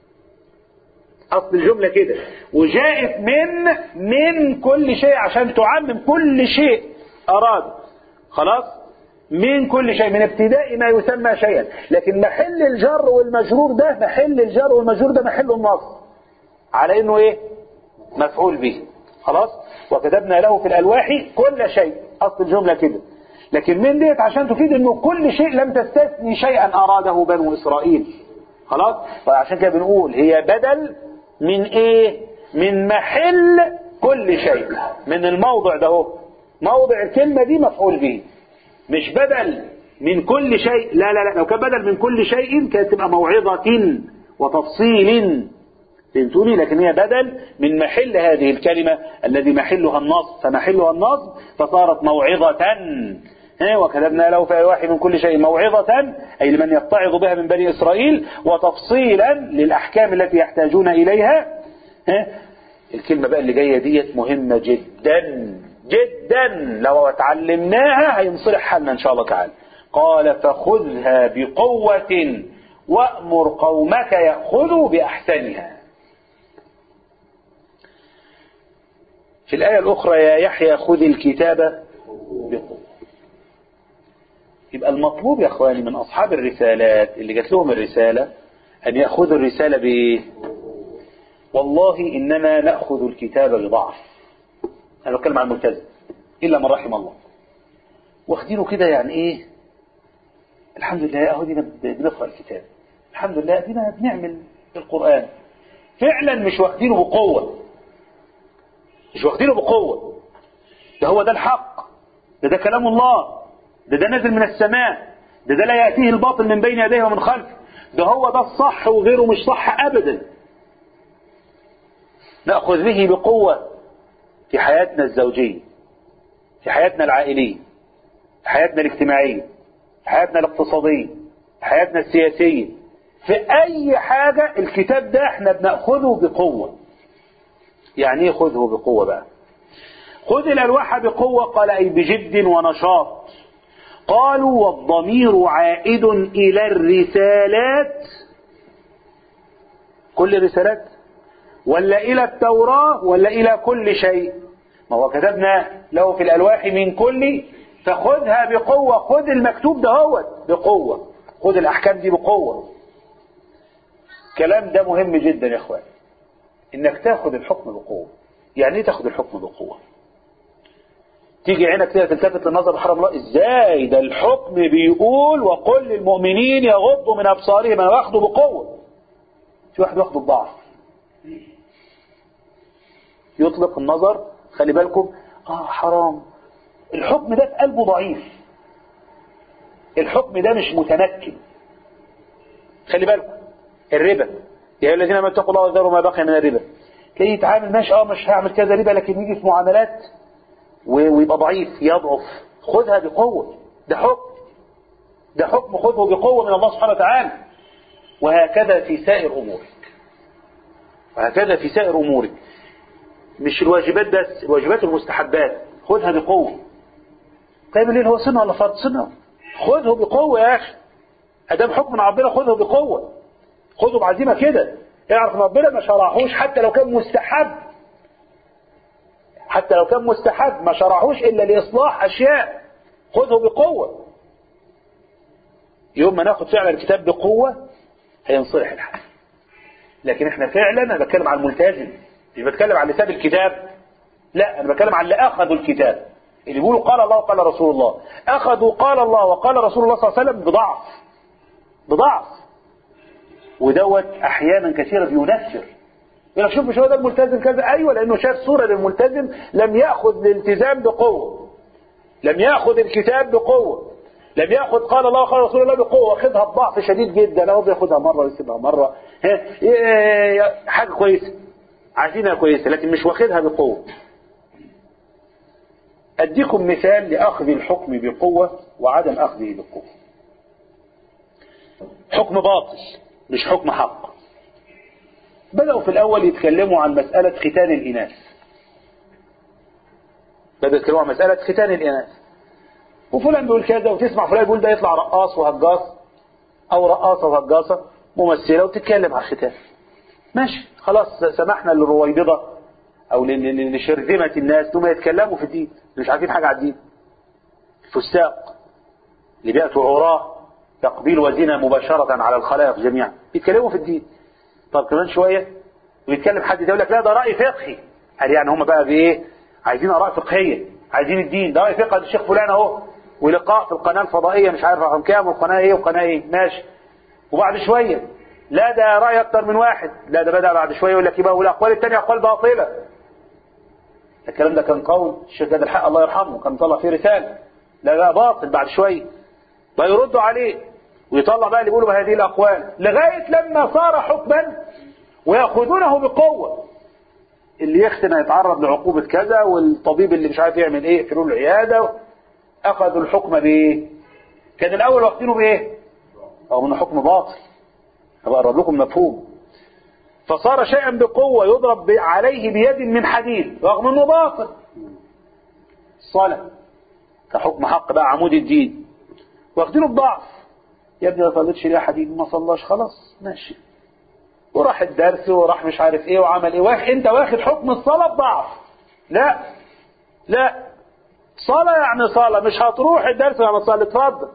أصل الجملة كده وجاءت من من كل شيء عشان تعمم كل شيء أراد خلاص من كل شيء من ابتداء ما يسمى شيئا لكن محل الجر والمجرور ده محل الجر والمجرور ده محل النصب على انه ايه مفعول به خلاص وكتبنا له في الالواح كل شيء اصل الجمله كده لكن من ديت عشان تفيد انه كل شيء لم تستثني شيئا اراده بنو اسرائيل خلاص فعشان كده بنقول هي بدل من ايه من محل كل شيء من الموضع ده هو موضع الكلمة دي مفعول به مش بدل من كل شيء لا لا لا لو كان بدل من كل شيء كانت تبقى موعظة وتفصيل فهمتوني لكن هي بدل من محل هذه الكلمة الذي محلها النصب فمحلها النصب فصارت موعظة ها وكتبنا له في الواحد من كل شيء موعظة أي لمن يتعظ بها من بني إسرائيل وتفصيلا للأحكام التي يحتاجون إليها ها الكلمة بقى اللي جاية ديت مهمة جدا جدا لو اتعلمناها هينصلح حالنا إن شاء الله تعالى قال فخذها بقوة وأمر قومك يأخذوا بأحسنها في الآية الأخرى يا يحيى خذ الكتاب بقوة يبقى المطلوب يا أخواني من أصحاب الرسالات اللي جات لهم الرسالة أن يأخذوا الرسالة بإيه والله إننا نأخذ الكتاب بضعف أنا بتكلم عن الملتزم إلا من رحم الله واخدينه كده يعني إيه الحمد لله أهو دينا بنقرأ الكتاب الحمد لله دينا بنعمل القرآن فعلا مش واخدينه بقوة مش واخدينه بقوة ده هو ده الحق ده ده كلام الله ده ده نازل من السماء ده ده لا يأتيه الباطل من بين يديه ومن خلفه ده هو ده الصح وغيره مش صح أبدا نأخذ به بقوة في حياتنا الزوجية في حياتنا العائلية في حياتنا الاجتماعية في حياتنا الاقتصادية في حياتنا السياسية في اي حاجة الكتاب ده احنا بنأخذه بقوة يعني ايه خذه بقوة بقى خذ الالواح بقوة قال اي بجد ونشاط قالوا والضمير عائد الى الرسالات كل الرسالات ولا الى التوراة ولا الى كل شيء ما هو كتبنا له في الالواح من كل فخذها بقوة خذ المكتوب ده هو بقوة خذ الاحكام دي بقوة الكلام ده مهم جدا يا اخوان انك تاخذ الحكم بقوة يعني ايه تاخذ الحكم بقوة تيجي عينك كده تلتفت للنظر بحرم الله ازاي ده الحكم بيقول وقل للمؤمنين يغضوا من ابصارهم انا واخده بقوة في واحد واخده بضعف يطلق النظر خلي بالكم اه حرام الحكم ده في قلبه ضعيف الحكم ده مش متمكن خلي بالكم الربا يا ايها الذين امنوا اتقوا الله وذروا ما بقي من الربا تلاقيه يتعامل ماشي اه مش هعمل كذا ربا لكن يجي في معاملات ويبقى ضعيف يضعف خذها بقوة ده حكم ده حكم خذه بقوة من الله سبحانه وتعالى وهكذا في سائر أمورك وهكذا في سائر أمورك مش الواجبات بس الواجبات والمستحبات خذها بقوة طيب الليل هو سنة ولا فرض سنة خذه بقوة يا أخي أدام حكم من ربنا خذه بقوة خذه بعزيمة كده اعرف ان ربنا ما شرعهوش حتى لو كان مستحب حتى لو كان مستحب ما شرعهوش إلا لإصلاح أشياء خذه بقوة يوم ما ناخد فعلا الكتاب بقوة هينصلح الحال لكن احنا فعلا انا بتكلم عن الملتزم مش بتكلم عن اللي ساب الكتاب لا انا بتكلم عن اللي اخذوا الكتاب اللي بيقولوا قال الله وقال رسول الله اخذوا قال الله وقال رسول الله صلى الله عليه وسلم بضعف بضعف ودوت احيانا كثيرة بينفر يقول لك شوف مش هو ده الملتزم كذا ايوه لانه شاف صورة للملتزم لم ياخذ الالتزام بقوة لم ياخذ الكتاب بقوة لم ياخذ قال الله وقال رسول الله بقوة واخدها بضعف شديد جدا هو بياخدها مرة ويسيبها مرة حاجة كويسة عايزينها كويسة لكن مش واخدها بقوة أديكم مثال لأخذ الحكم بقوة وعدم أخذه بقوة حكم باطل مش حكم حق بدأوا في الأول يتكلموا عن مسألة ختان الإناث بدأوا يتكلموا عن مسألة ختان الإناث وفلان بيقول كذا وتسمع فلان بيقول ده يطلع رقاص وهجاص أو رقاصة وهجاصة ممثلة وتتكلم عن الختان ماشي خلاص سمحنا للرويبضة أو لشرذمة الناس ثم يتكلموا في الدين مش عارفين حاجة عن الدين فساق اللي بيأتوا عراه تقبيل وزنا مباشرة على الخلائق جميعا بيتكلموا في الدين طب كمان شوية ويتكلم حد يقول لك لا ده رأي فقهي قال يعني هم بقى بايه عايزين آراء فقهية عايزين الدين ده رأي فقه الشيخ فلان اهو ولقاء في القناة الفضائية مش عارف رقم كام والقناة ايه والقناة ايه ماشي وبعد شوية لا ده رأي أكتر من واحد لا ده بدأ بعد شوية يقول لك يبقى والأقوال الثانية أقوال باطلة الكلام ده كان قول الشيخ جاد الحق الله يرحمه كان طلع فيه رسالة لا لا باطل بعد شوية بقى يردوا عليه ويطلع بقى اللي بيقولوا بهذه الأقوال لغاية لما صار حكما ويأخذونه بقوة اللي يختن هيتعرض لعقوبة كذا والطبيب اللي مش عارف يعمل ايه يقفلوا له العيادة أخذوا الحكم بإيه كان الأول واخدينه بإيه أو من حكم باطل هبقى أقرب لكم مفهوم فصار شيئا بقوة يضرب عليه بيد من حديد رغم انه باطل الصلاة كحكم حق بقى عمود الدين واخدينه بضعف يا ابني ما صليتش ليه حديد ما صلاش خلاص ماشي وراح الدرس وراح مش عارف ايه وعمل ايه واخد انت واخد حكم الصلاة بضعف لا لا صلاة يعني صلاة مش هتروح الدرس لما تصلي اتفضل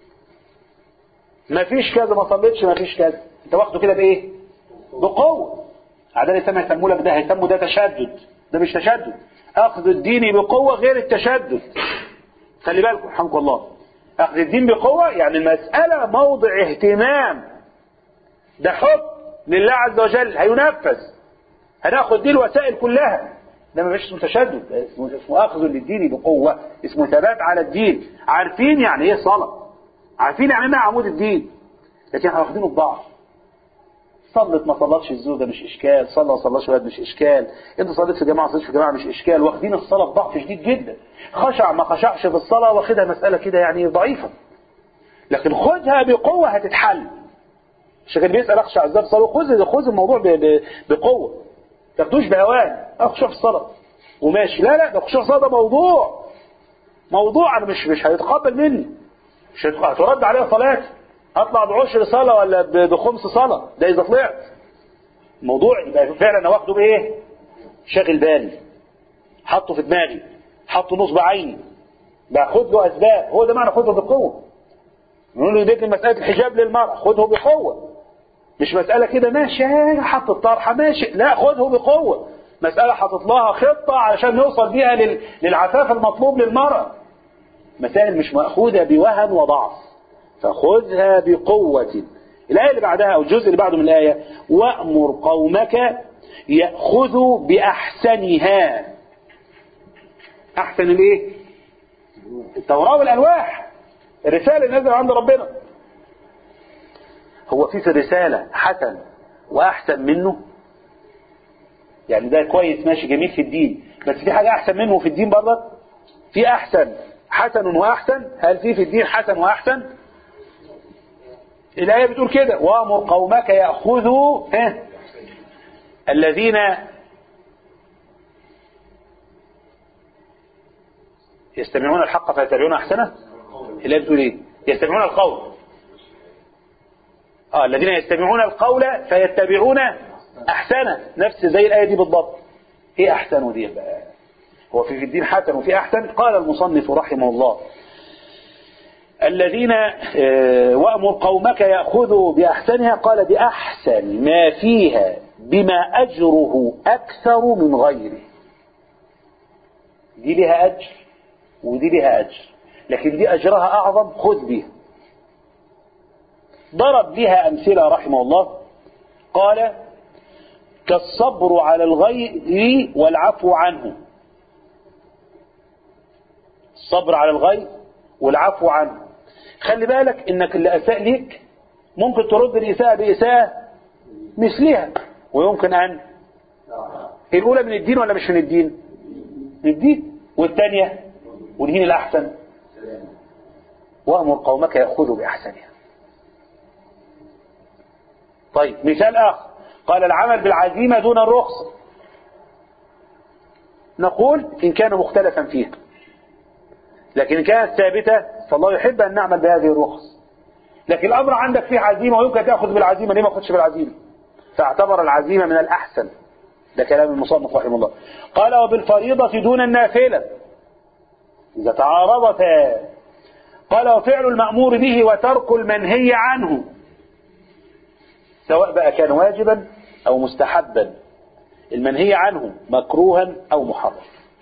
مفيش كذا ما صليتش مفيش كذا انت واخده كده بايه بقوة عدالة السماء يسموا لك ده هيسموا ده تشدد ده مش تشدد اخذ الدين بقوة غير التشدد خلي بالكم رحمكم الله اخذ الدين بقوة يعني المسألة موضع اهتمام ده حكم لله عز وجل هينفذ هناخد دي الوسائل كلها ده ما فيش اسمه تشدد اسمه, اسمه اخذ للدين بقوة اسمه ثبات على الدين عارفين يعني ايه صلاة عارفين يعني ايه عمود الدين لكن احنا واخدينه بضعف صلت ما صلتش الزور ده مش اشكال صلى ما صلاش ولاد مش اشكال انت صليت في جماعه صليت في جماعه مش اشكال واخدين الصلاه بضعف شديد جدا خشع ما خشعش في الصلاه واخدها مساله كده يعني ضعيفه لكن خدها بقوه هتتحل عشان كان بيسال اخشع ازاي في الصلاه خذ خذ الموضوع ب- ب- بقوه ما تاخدوش بهوان اخشع في الصلاه وماشي لا لا ده خشوع في الصلاه ده موضوع موضوع انا مش مش هيتقبل مني مش هيتق- هترد عليا صلاتي هطلع بعشر صلاه ولا ب- بخمس صلاه ده اذا طلعت الموضوع يبقى فعلا انا واخده بايه شاغل بالي حطه في دماغي حطه نصب عيني باخد له اسباب هو ده معنى خده بقوه نقول له دي مساله الحجاب للمراه خده بقوه مش مساله كده ماشي آه، حط الطرحه ماشي لا خده بقوه مساله حاطط لها خطه علشان نوصل بيها لل- للعفاف المطلوب للمراه مسائل مش ماخوذه بوهن وضعف فخذها بقوه الايه اللي بعدها او الجزء اللي بعده من الايه وامر قومك ياخذوا باحسنها احسن الايه التوراه والالواح الرساله اللي نزل عند ربنا هو في في الرساله حسن واحسن منه يعني ده كويس ماشي جميل في الدين بس في حاجه احسن منه في الدين برضه في احسن حسن واحسن هل في في الدين حسن واحسن الايه بتقول كده وامر قومك ياخذوا ها الذين يستمعون الحق فيتبعون احسنه الايه بتقول ايه يستمعون القول اه الذين يستمعون القول فيتبعون احسنه نفس زي الايه دي بالضبط ايه احسن دي بقى هو في في الدين حسن وفي احسن قال المصنف رحمه الله الذين آه، وامر قومك ياخذوا باحسنها قال باحسن ما فيها بما اجره اكثر من غيره دي لها اجر ودي لها اجر لكن دي اجرها اعظم خذ بها ضرب بها امثله رحمه الله قال كالصبر على الغير والعفو عنه الصبر على الغير والعفو عنه خلي بالك انك اللي اساء ليك ممكن ترد الاساءة باساءة مثلها ويمكن ان الاولى من الدين ولا مش من الدين من الدين والثانية والهين الاحسن وامر قومك ياخذوا باحسنها طيب مثال اخر قال العمل بالعزيمة دون الرخصة نقول إن كان مختلفا فيها لكن إن كانت ثابتة فالله يحب أن نعمل بهذه الرخص لكن الأمر عندك فيه عزيمة ويمكن تأخذ بالعزيمة ليه ما تأخذش بالعزيمة فاعتبر العزيمة من الأحسن ده كلام المصنف رحمه الله قال وبالفريضة دون النافلة إذا تعارضتا قال وفعل المأمور به وترك المنهي عنه سواء بقى كان واجبا أو مستحبا المنهي عنه مكروها أو محرم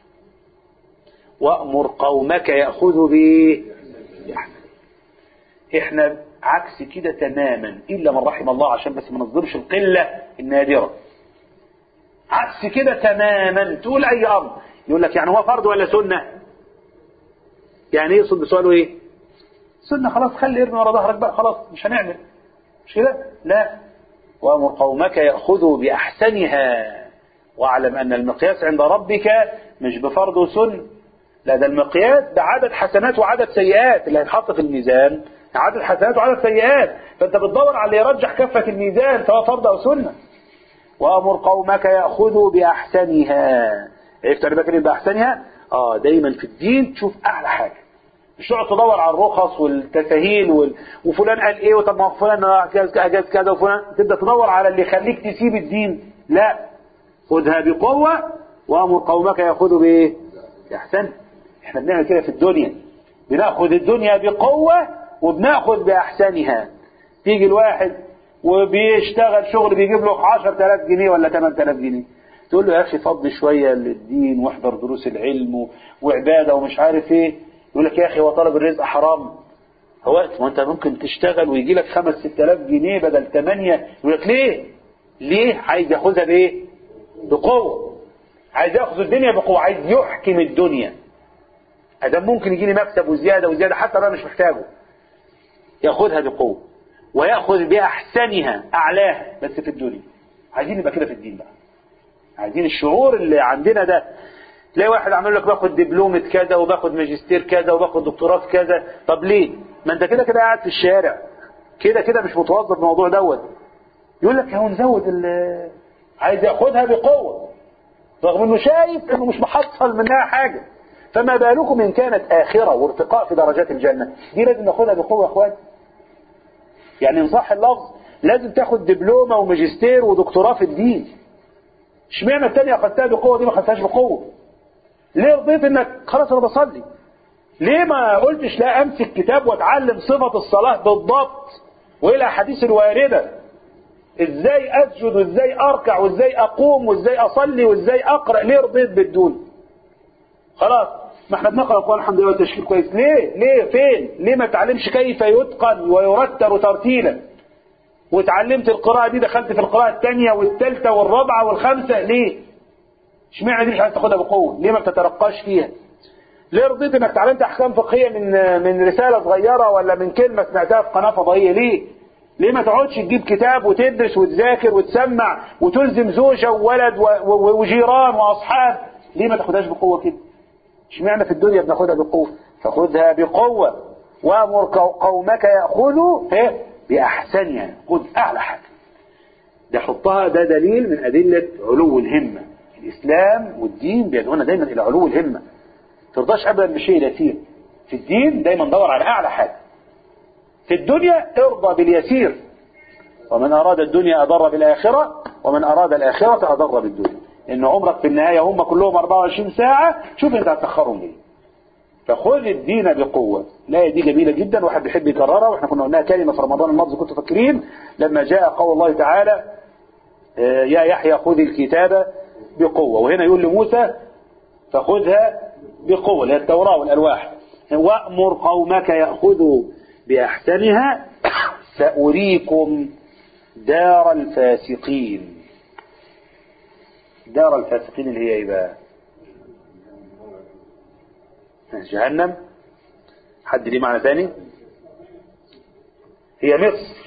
وأمر قومك يأخذ به بأحسن احنا عكس كده تماما إلا من رحم الله عشان بس ما نظلمش القلة النادرة عكس كده تماما تقول أي أمر يقول لك يعني هو فرض ولا سنة يعني يقصد بسؤاله ايه سنة خلاص خلي ارمي ورا ظهرك بقى خلاص مش هنعمل مش كده لا وامر قومك ياخذوا باحسنها واعلم ان المقياس عند ربك مش بفرض وسن لا ده المقياس بعدد حسنات وعدد سيئات اللي هيتحط في الميزان عدد حسنات وعدد سيئات فانت بتدور على اللي يرجح كفه الميزان سواء فرض او سنه وامر قومك ياخذوا باحسنها عرفت انا بكلم باحسنها اه دايما في الدين تشوف اعلى حاجه مش تقعد تدور على الرخص والتساهيل وال... وفلان قال ايه وطب ما فلان اجاز اجاز كذا وفلان تبدا تدور على اللي يخليك تسيب الدين لا خذها بقوه وامر قومك ياخذوا بايه؟ باحسن احنا بنعمل كده في الدنيا بناخذ الدنيا بقوه وبناخذ باحسنها تيجي الواحد وبيشتغل شغل بيجيب له 10000 جنيه ولا 8000 جنيه تقول له يا اخي فضي شويه للدين واحضر دروس العلم و... وعباده ومش عارف ايه يقول لك يا اخي هو طلب الرزق حرام هو ما انت ممكن تشتغل ويجي لك 5 6000 جنيه بدل 8 يقول لك ليه؟ ليه؟ عايز ياخذها بايه؟ بقوه عايز ياخذ الدنيا بقوه عايز يحكم الدنيا ادم ممكن يجي لي مكسب وزياده وزياده حتى انا مش محتاجه ياخذها بقوه وياخذ باحسنها اعلاها بس في الدنيا عايزين نبقى كده في الدين بقى عايزين الشعور اللي عندنا ده تلاقي واحد عامل لك باخد دبلومة كذا وباخد ماجستير كذا وباخد دكتوراه في كذا طب ليه ما انت كده كده قاعد في الشارع كده كده مش متوظف الموضوع دوت يقول لك هو نزود ال- عايز ياخدها بقوه رغم انه شايف انه مش محصل منها حاجه فما بالكم ان كانت اخره وارتقاء في درجات الجنه دي لازم ناخدها بقوه يا اخوان يعني ان صح اللفظ لازم تاخد دبلومه وماجستير ودكتوراه في الدين اشمعنى التانية اخدتها بقوه دي ما اخدتهاش بقوه ليه رضيت انك خلاص انا بصلي ليه ما قلتش لا امسك كتاب واتعلم صفه الصلاه بالضبط وايه الاحاديث الوارده ازاي اسجد وازاي اركع وازاي اقوم وازاي اصلي وازاي اقرا ليه رضيت بالدون خلاص ما احنا بنقرا القران الحمد لله والتشكيل كويس ليه ليه فين ليه ما تعلمش كيف يتقن ويرتل ترتيلا وتعلمت القراءه دي دخلت في القراءه الثانيه والثالثه والرابعه والخامسه ليه اشمعنى دي مش عايز تاخدها بقوه ليه ما بتترقاش فيها ليه رضيت انك اتعلمت احكام فقهيه من من رساله صغيره ولا من كلمه سمعتها في قناه فضائيه ليه ليه ما تقعدش تجيب كتاب وتدرس وتذاكر وتسمع وتلزم زوجه وولد و- و- وجيران واصحاب ليه ما تاخدهاش بقوه كده اشمعنى في الدنيا بناخدها بقوه فخذها بقوه وامر قو- قومك ياخذوا إيه؟ باحسنها خذ اعلى حاجه ده حطها ده دليل من ادله علو الهمه الاسلام والدين بيدعونا دايما الى علو الهمه ترضاش ابدا بالشيء اليسير في الدين دايما دور على اعلى حاجه في الدنيا ارضى باليسير ومن اراد الدنيا اضر بالاخره ومن اراد الاخره اضر بالدنيا ان عمرك في النهايه هم كلهم 24 ساعه شوف انت هتاخرهم ليه فخذ الدين بقوه لا دي جميله جدا واحد بيحب يكررها واحنا كنا قلناها كلمه في رمضان الماضي كنتوا فاكرين لما جاء قول الله تعالى آه، يا يحيى خذ الكتاب بقوه وهنا يقول لموسى فخذها بقوة اللي هي التوراة والألواح وأمر قومك يأخذوا بأحسنها سأريكم دار الفاسقين دار الفاسقين اللي هي ايه بقى جهنم حد ليه معنى ثاني هي مصر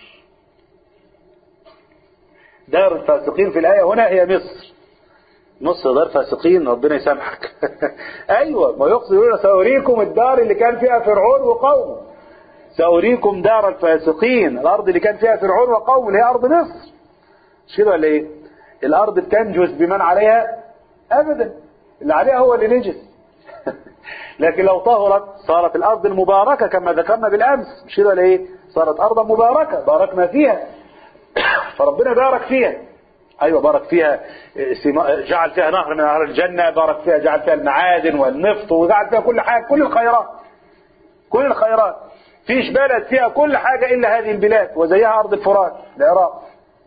دار الفاسقين في الآية هنا هي مصر مصر دار فاسقين ربنا يسامحك ايوه ما يقصد يقول سأريكم الدار اللي كان فيها فرعون وقومه سأريكم دار الفاسقين الارض اللي كان فيها فرعون وقومه اللي هي ارض مصر مش كده ولا ايه الارض بتنجس بمن عليها ابدا اللي عليها هو اللي نجس لكن لو طهرت صارت الارض المباركه كما ذكرنا بالامس مش كده ولا ايه صارت ارضا مباركه باركنا فيها فربنا بارك فيها ايوه بارك فيها سما- جعل فيها نهر من انهار الجنه بارك فيها جعل فيها المعادن والنفط وجعل فيها كل حاجه كل الخيرات كل الخيرات فيش بلد فيها كل حاجه الا هذه البلاد وزيها ارض الفرات العراق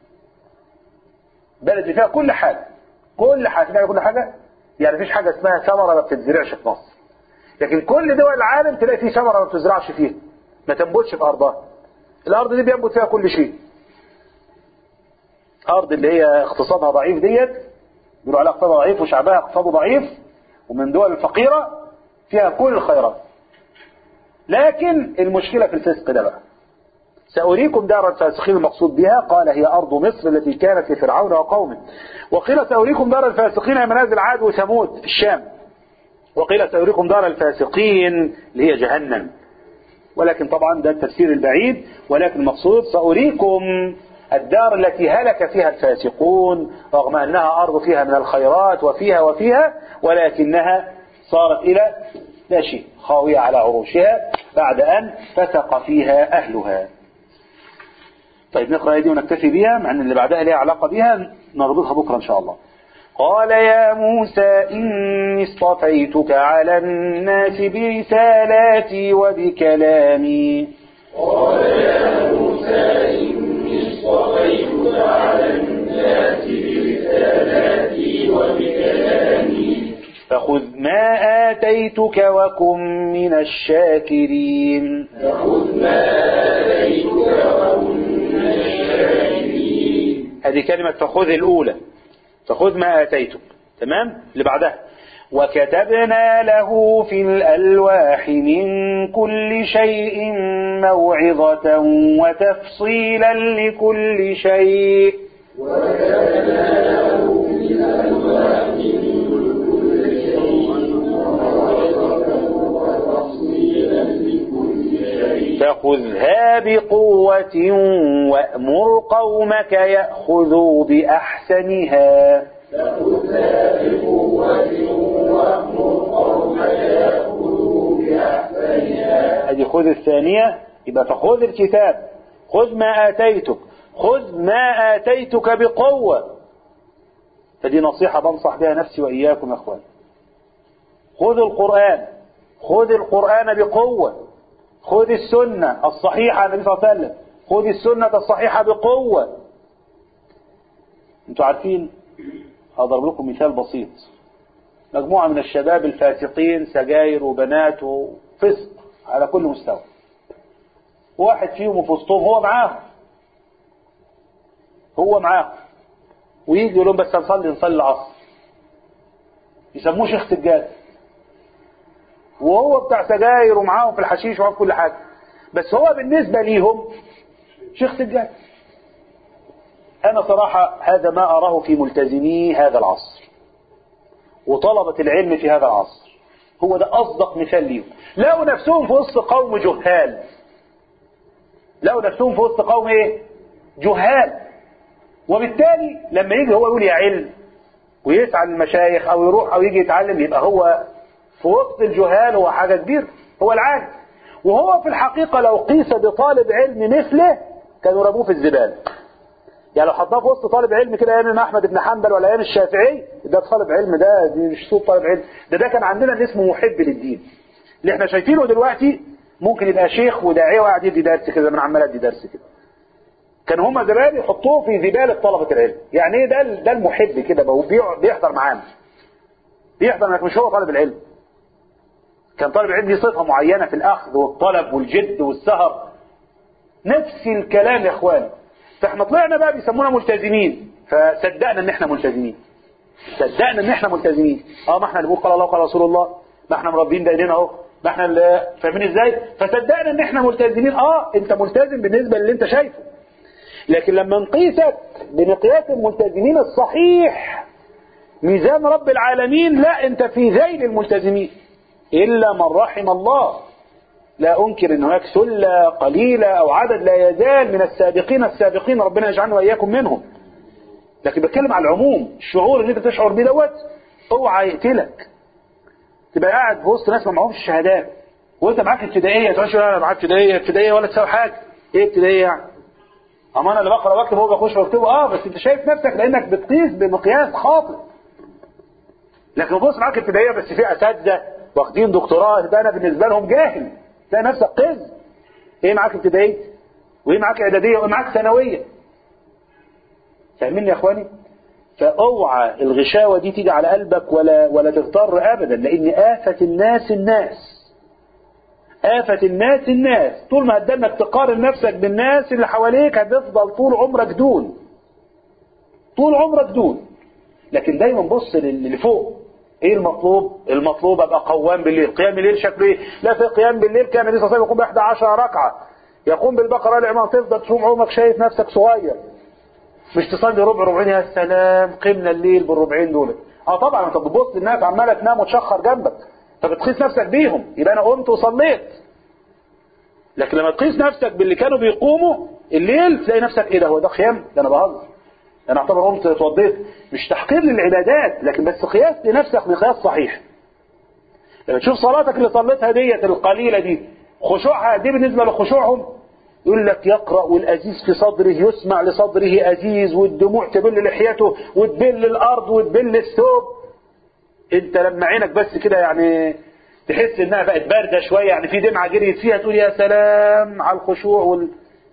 بلد اللي فيها كل حاجه كل حاجه فيها كل حاجه يعني مفيش حاجه اسمها ثمره ما بتتزرعش في مصر لكن كل دول العالم تلاقي فيه ثمره ما بتزرعش فيها ما تنبتش في ارضها الارض دي بينبت فيها كل شيء ارض اللي هي اقتصادها ضعيف ديت بيقولوا عليها اقتصادها ضعيف وشعبها اقتصاده ضعيف ومن دول الفقيره فيها كل الخيرات لكن المشكله في الفسق ده بقى سأريكم دار الفاسقين المقصود بها قال هي أرض مصر التي كانت لفرعون وقومه وقيل سأريكم دار الفاسقين هي منازل عاد وثمود في الشام وقيل سأريكم دار الفاسقين اللي هي جهنم ولكن طبعا ده التفسير البعيد ولكن المقصود سأريكم الدار التي هلك فيها الفاسقون رغم أنها أرض فيها من الخيرات وفيها وفيها ولكنها صارت إلى لا شيء خاوية على عروشها بعد أن فسق فيها أهلها طيب نقرأ هذه ونكتفي بها مع أن اللي بعدها لها علاقة بها نربطها بكرة إن شاء الله قال يا موسى إني اصطفيتك على الناس برسالاتي وبكلامي قال يا موسى إني اصطفيتك على الناس برسالاتي وبكلامي فخذ ما آتيتك وكن من الشاكرين فخذ ما آتيتك وكن من الشاكرين هذه كلمة فخذ الأولى فخذ ما آتيتك تمام اللي بعدها وكتبنا له في الألواح من كل شيء موعظة وتفصيلا لكل شيء وكتبنا له في الألواح من كل شيء موعظة وتفصيلا لكل شيء فخذها بقوة وأمر قومك يأخذوا بأحسنها فخذها بقوة وأمر قومك يأخذوا بأحسنها ادي خذ الثانية يبقى فخذ الكتاب خذ ما آتيتك خذ ما آتيتك بقوة فدي نصيحة بنصح بها نفسي وإياكم يا أخوان خذ القرآن خذ القرآن بقوة خذ السنة الصحيحة عن النبي صلى الله عليه وسلم خذ السنة الصحيحة بقوة انتوا عارفين هضرب لكم مثال بسيط مجموعة من الشباب الفاسقين سجاير وبنات وفسق على كل مستوى واحد فيهم في وسطهم هو معاهم هو معاهم ويجي يقول لهم بس هنصلي نصلي العصر يسموه شيخ سجاد وهو بتاع سجاير ومعاهم في الحشيش ومعاهم في كل حاجه بس هو بالنسبه ليهم شيخ سجاد انا صراحه هذا ما اراه في ملتزمي هذا العصر وطلبه العلم في هذا العصر هو ده اصدق مثال ليهم لقوا نفسهم في وسط قوم جهال لقوا نفسهم في وسط قوم ايه جهال وبالتالي لما يجي هو يقول يا علم ويسعى للمشايخ او يروح او يجي يتعلم يبقى هو في وسط الجهال هو حاجه كبيره هو العالم وهو في الحقيقه لو قيس بطالب علم مثله كانوا رموه في الزباله يعني لو حطاه في وسط طالب علم كده ايام احمد بن حنبل ولا ايام الشافعي ده طالب علم ده دي مش صوت طالب علم ده ده كان عندنا اللي اسمه محب للدين اللي احنا شايفينه دلوقتي ممكن يبقى شيخ وداعيه وقاعد يدي درس كده من عمال يدي درس كده كان هما زمان يحطوه في زباله طلبه العلم يعني ايه ده ده المحب كده هو بيحضر معانا بيحضر لكن مش هو طالب العلم كان طالب العلم ليه صفه معينه في الاخذ والطلب والجد والسهر نفس الكلام يا اخوان فاحنا طلعنا بقى بيسمونا ملتزمين فصدقنا ان احنا ملتزمين صدقنا ان احنا ملتزمين اه ما احنا اللي بنقول قال الله قال رسول الله ما احنا مربين بايدينا اهو ما احنا اللي فاهمين ازاي فصدقنا ان احنا ملتزمين اه انت ملتزم بالنسبه للي انت شايفه لكن لما نقيسك بمقياس الملتزمين الصحيح ميزان رب العالمين لا انت في ذيل الملتزمين الا من رحم الله لا انكر ان هناك سله قليله او عدد لا يزال من السابقين السابقين ربنا يجعلنا واياكم منهم لكن بتكلم على العموم الشعور اللي انت تشعر بيه دوت اوعى يقتلك تبقى قاعد في وسط ناس ما معهمش شهادات وانت معاك ابتدائيه تقولش انا معاك ابتدائيه ابتدائيه ولا تساوي حاجه ايه ابتدائيه يعني اما انا اللي بقرا واكتب هو بخش واكتبه اه بس انت شايف نفسك لانك بتقيس بمقياس خاطئ لكن بص معاك ابتدائيه بس في اساتذه واخدين دكتوراه ده انا بالنسبه لهم جاهل تلاقي نفسك قز ايه معاك ابتدائيه وايه معاك اعداديه وايه معاك ثانويه فاهمين يا اخواني فاوعى الغشاوه دي تيجي على قلبك ولا ولا تغتر ابدا لان افه الناس الناس آفة الناس الناس طول ما هتدنك تقارن نفسك بالناس اللي حواليك هتفضل طول عمرك دون طول عمرك دون لكن دايما بص للي فوق ايه المطلوب المطلوب ابقى قوام بالليل قيام الليل شكله ايه لا في قيام بالليل كان النبي صلى الله عليه وسلم يقوم ب 11 ركعه يقوم بالبقره العمران تفضل تصوم عمرك شايف نفسك صغير مش تصلي ربع ربعين يا سلام قمنا الليل بالربعين دول اه طبعا انت بتبص الناس عماله تنام وتشخر جنبك فبتقيس نفسك بيهم يبقى انا قمت وصليت لكن لما تقيس نفسك باللي كانوا بيقوموا الليل تلاقي نفسك ايه ده هو ده قيام ده انا بهزر انا اعتبر قمت اتوضيت مش تحقير للعبادات لكن بس قياس لنفسك بقياس صحيح لما تشوف صلاتك اللي صليتها ديت القليله دي خشوعها دي بالنسبه لخشوعهم يقول لك يقرا والازيز في صدره يسمع لصدره ازيز والدموع تبل لحيته وتبل الارض وتبل الثوب انت لما عينك بس كده يعني تحس انها بقت بارده شويه يعني في دمعه جريت فيها تقول يا سلام على الخشوع وال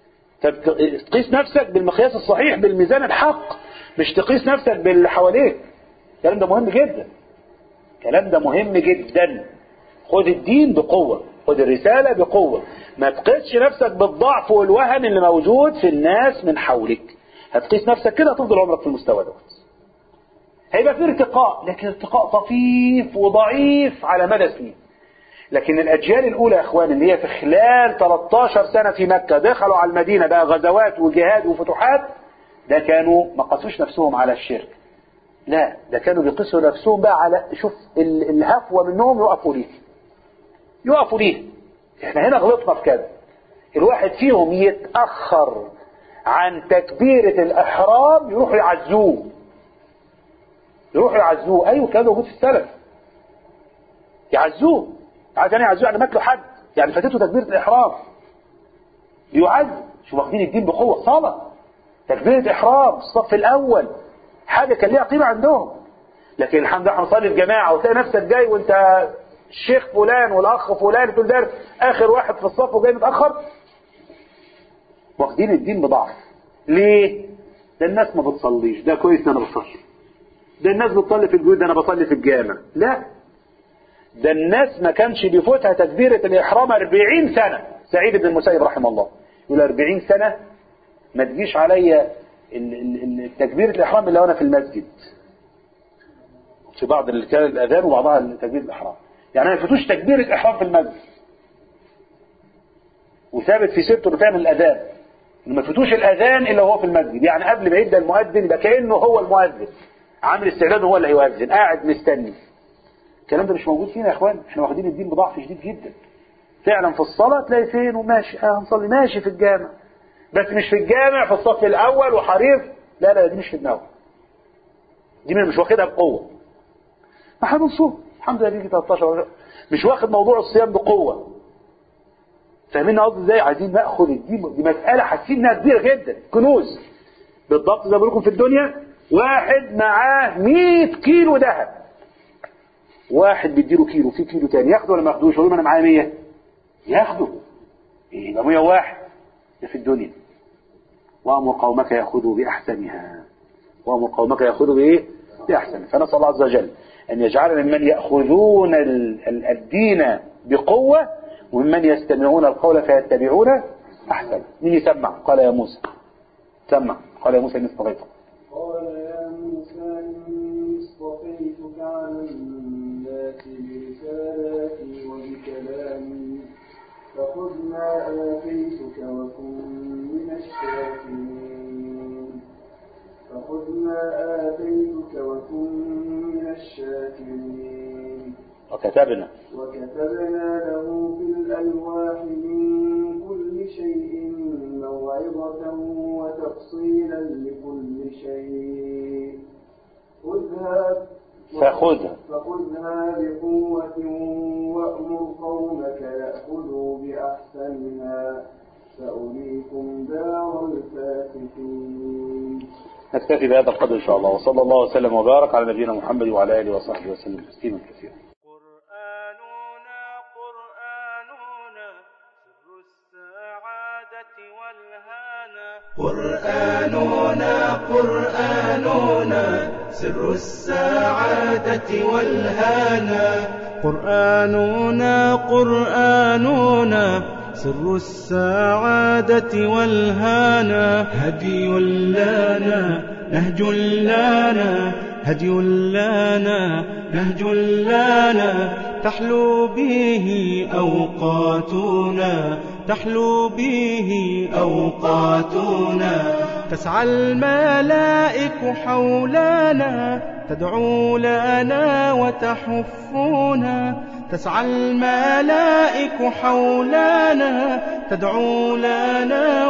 تقيس نفسك بالمقياس الصحيح بالميزان الحق مش تقيس نفسك باللي حواليك الكلام ده مهم جدا الكلام ده مهم جدا خد الدين بقوه خد الرساله بقوه ما تقيسش نفسك بالضعف والوهن اللي موجود في الناس من حولك هتقيس نفسك كده هتفضل عمرك في المستوى دوت هيبقى في ارتقاء لكن ارتقاء طفيف وضعيف على مدى سنين لكن الأجيال الأولى يا إخوان اللي هي في خلال 13 سنة في مكة دخلوا على المدينة بقى غزوات وجهاد وفتوحات ده كانوا ما قاسوش نفسهم على الشرك لا ده كانوا بيقيسوا نفسهم بقى على شوف الهفوة منهم يقفوا ليه يقفوا ليه احنا هنا غلطنا في كذا الواحد فيهم يتأخر عن تكبيرة الإحرام يروحوا يعزوه يروحوا يعزوه أيوه كان موجود في السلف يعزوه عايز يعني يعزوه يعني مات حد يعني فاتته تكبيرة الإحرام يعز شو واخدين الدين بقوة صلاة تكبيرة إحرام الصف الأول حاجة كان ليها قيمة عندهم لكن الحمد لله هنصلي في جماعة وتلاقي نفسك جاي وانت الشيخ فلان والأخ فلان تقول ده آخر واحد في الصف وجاي متأخر واخدين الدين بضعف ليه؟ ده الناس ما بتصليش ده كويس ده انا بصلي ده الناس بتصلي في البيوت ده انا بصلي في الجامع لا ده الناس ما كانش بيفوتها تكبيرة الإحرام 40 سنة سعيد بن المسيب رحمه الله يقول 40 سنة ما تجيش عليا تكبيرة الإحرام إلا وأنا في المسجد في بعض اللي كان الأذان وبعضها تكبيرة الإحرام يعني ما يفوتوش تكبيرة إحرام في المسجد وثابت في سيرته انه تعمل الأذان ما يفوتوش الأذان إلا وهو في المسجد يعني قبل ما يبدأ المؤذن يبقى كأنه هو المؤذن عامل استعداد هو اللي هيؤذن قاعد مستني الكلام ده مش موجود فينا يا اخوان احنا واخدين الدين بضعف شديد جدا فعلا في الصلاة تلاقي فين وماشي اه هنصلي ماشي في الجامع بس مش في الجامع في الصف الاول وحريص لا لا دي مش في دماغه دي مش واخدها بقوة ما احنا بنصوم الحمد لله دي 13 مش واخد موضوع الصيام بقوة فاهمين قصدي ازاي عايزين ناخد الدين دي مسألة حاسين انها كبيرة جدا كنوز بالضبط زي ما بقول لكم في الدنيا واحد معاه 100 كيلو ذهب واحد بيديله كيلو في كيلو تاني ياخده ولا ما ياخدوش يقول انا معايا 100 ياخده يبقى 101 ده في الدنيا وامر قومك ياخذوا باحسنها وامر قومك ياخذوا بايه باحسنها فنسال الله عز وجل ان يجعلنا ممن ياخذون الدين بقوه وممن يستمعون القول فيتبعون احسن مين يسمع قال يا موسى سمع قال يا موسى اني اصطفيتك قال يا موسى إني اصطفيتك على الناس برسالاتي وبكلامي فخذ ما آتيتك وكن من الشاكرين فخذ ما آتيتك وكن من الشاكرين وكتبنا وكتبنا له في الألواح من كل شيء موعظة وتفصيلا لكل شيء خذها فخذها فخذها بقوة وأمر قومك يأخذوا بأحسنها سأريكم دار الفاسقين نكتفي بهذا القدر إن شاء الله وصلى الله وسلم وبارك على نبينا محمد وعلى آله وصحبه وسلم تسليما كثيرا قرآننا قرآننا سر السعادة والهانا قرآننا قرآننا سر السعادة والهانا قرآننا قرآننا سر السعادة والهانا هدي لنا نهج لنا هدي لنا نهج لنا تحلو به أوقاتنا تحلو به أوقاتنا تسعى الملائك حولنا تدعو لنا وتحفنا تسعى الملائك حولنا تدعو لنا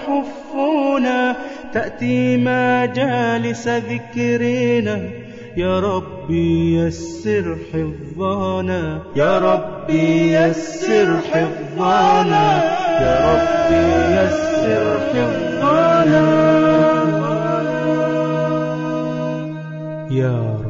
وتحفنا تأتي مجالس ذكرنا يا ربي يسر حفظنا يا ربي يسر حفظنا يا ربي يسر حفظنا يا رب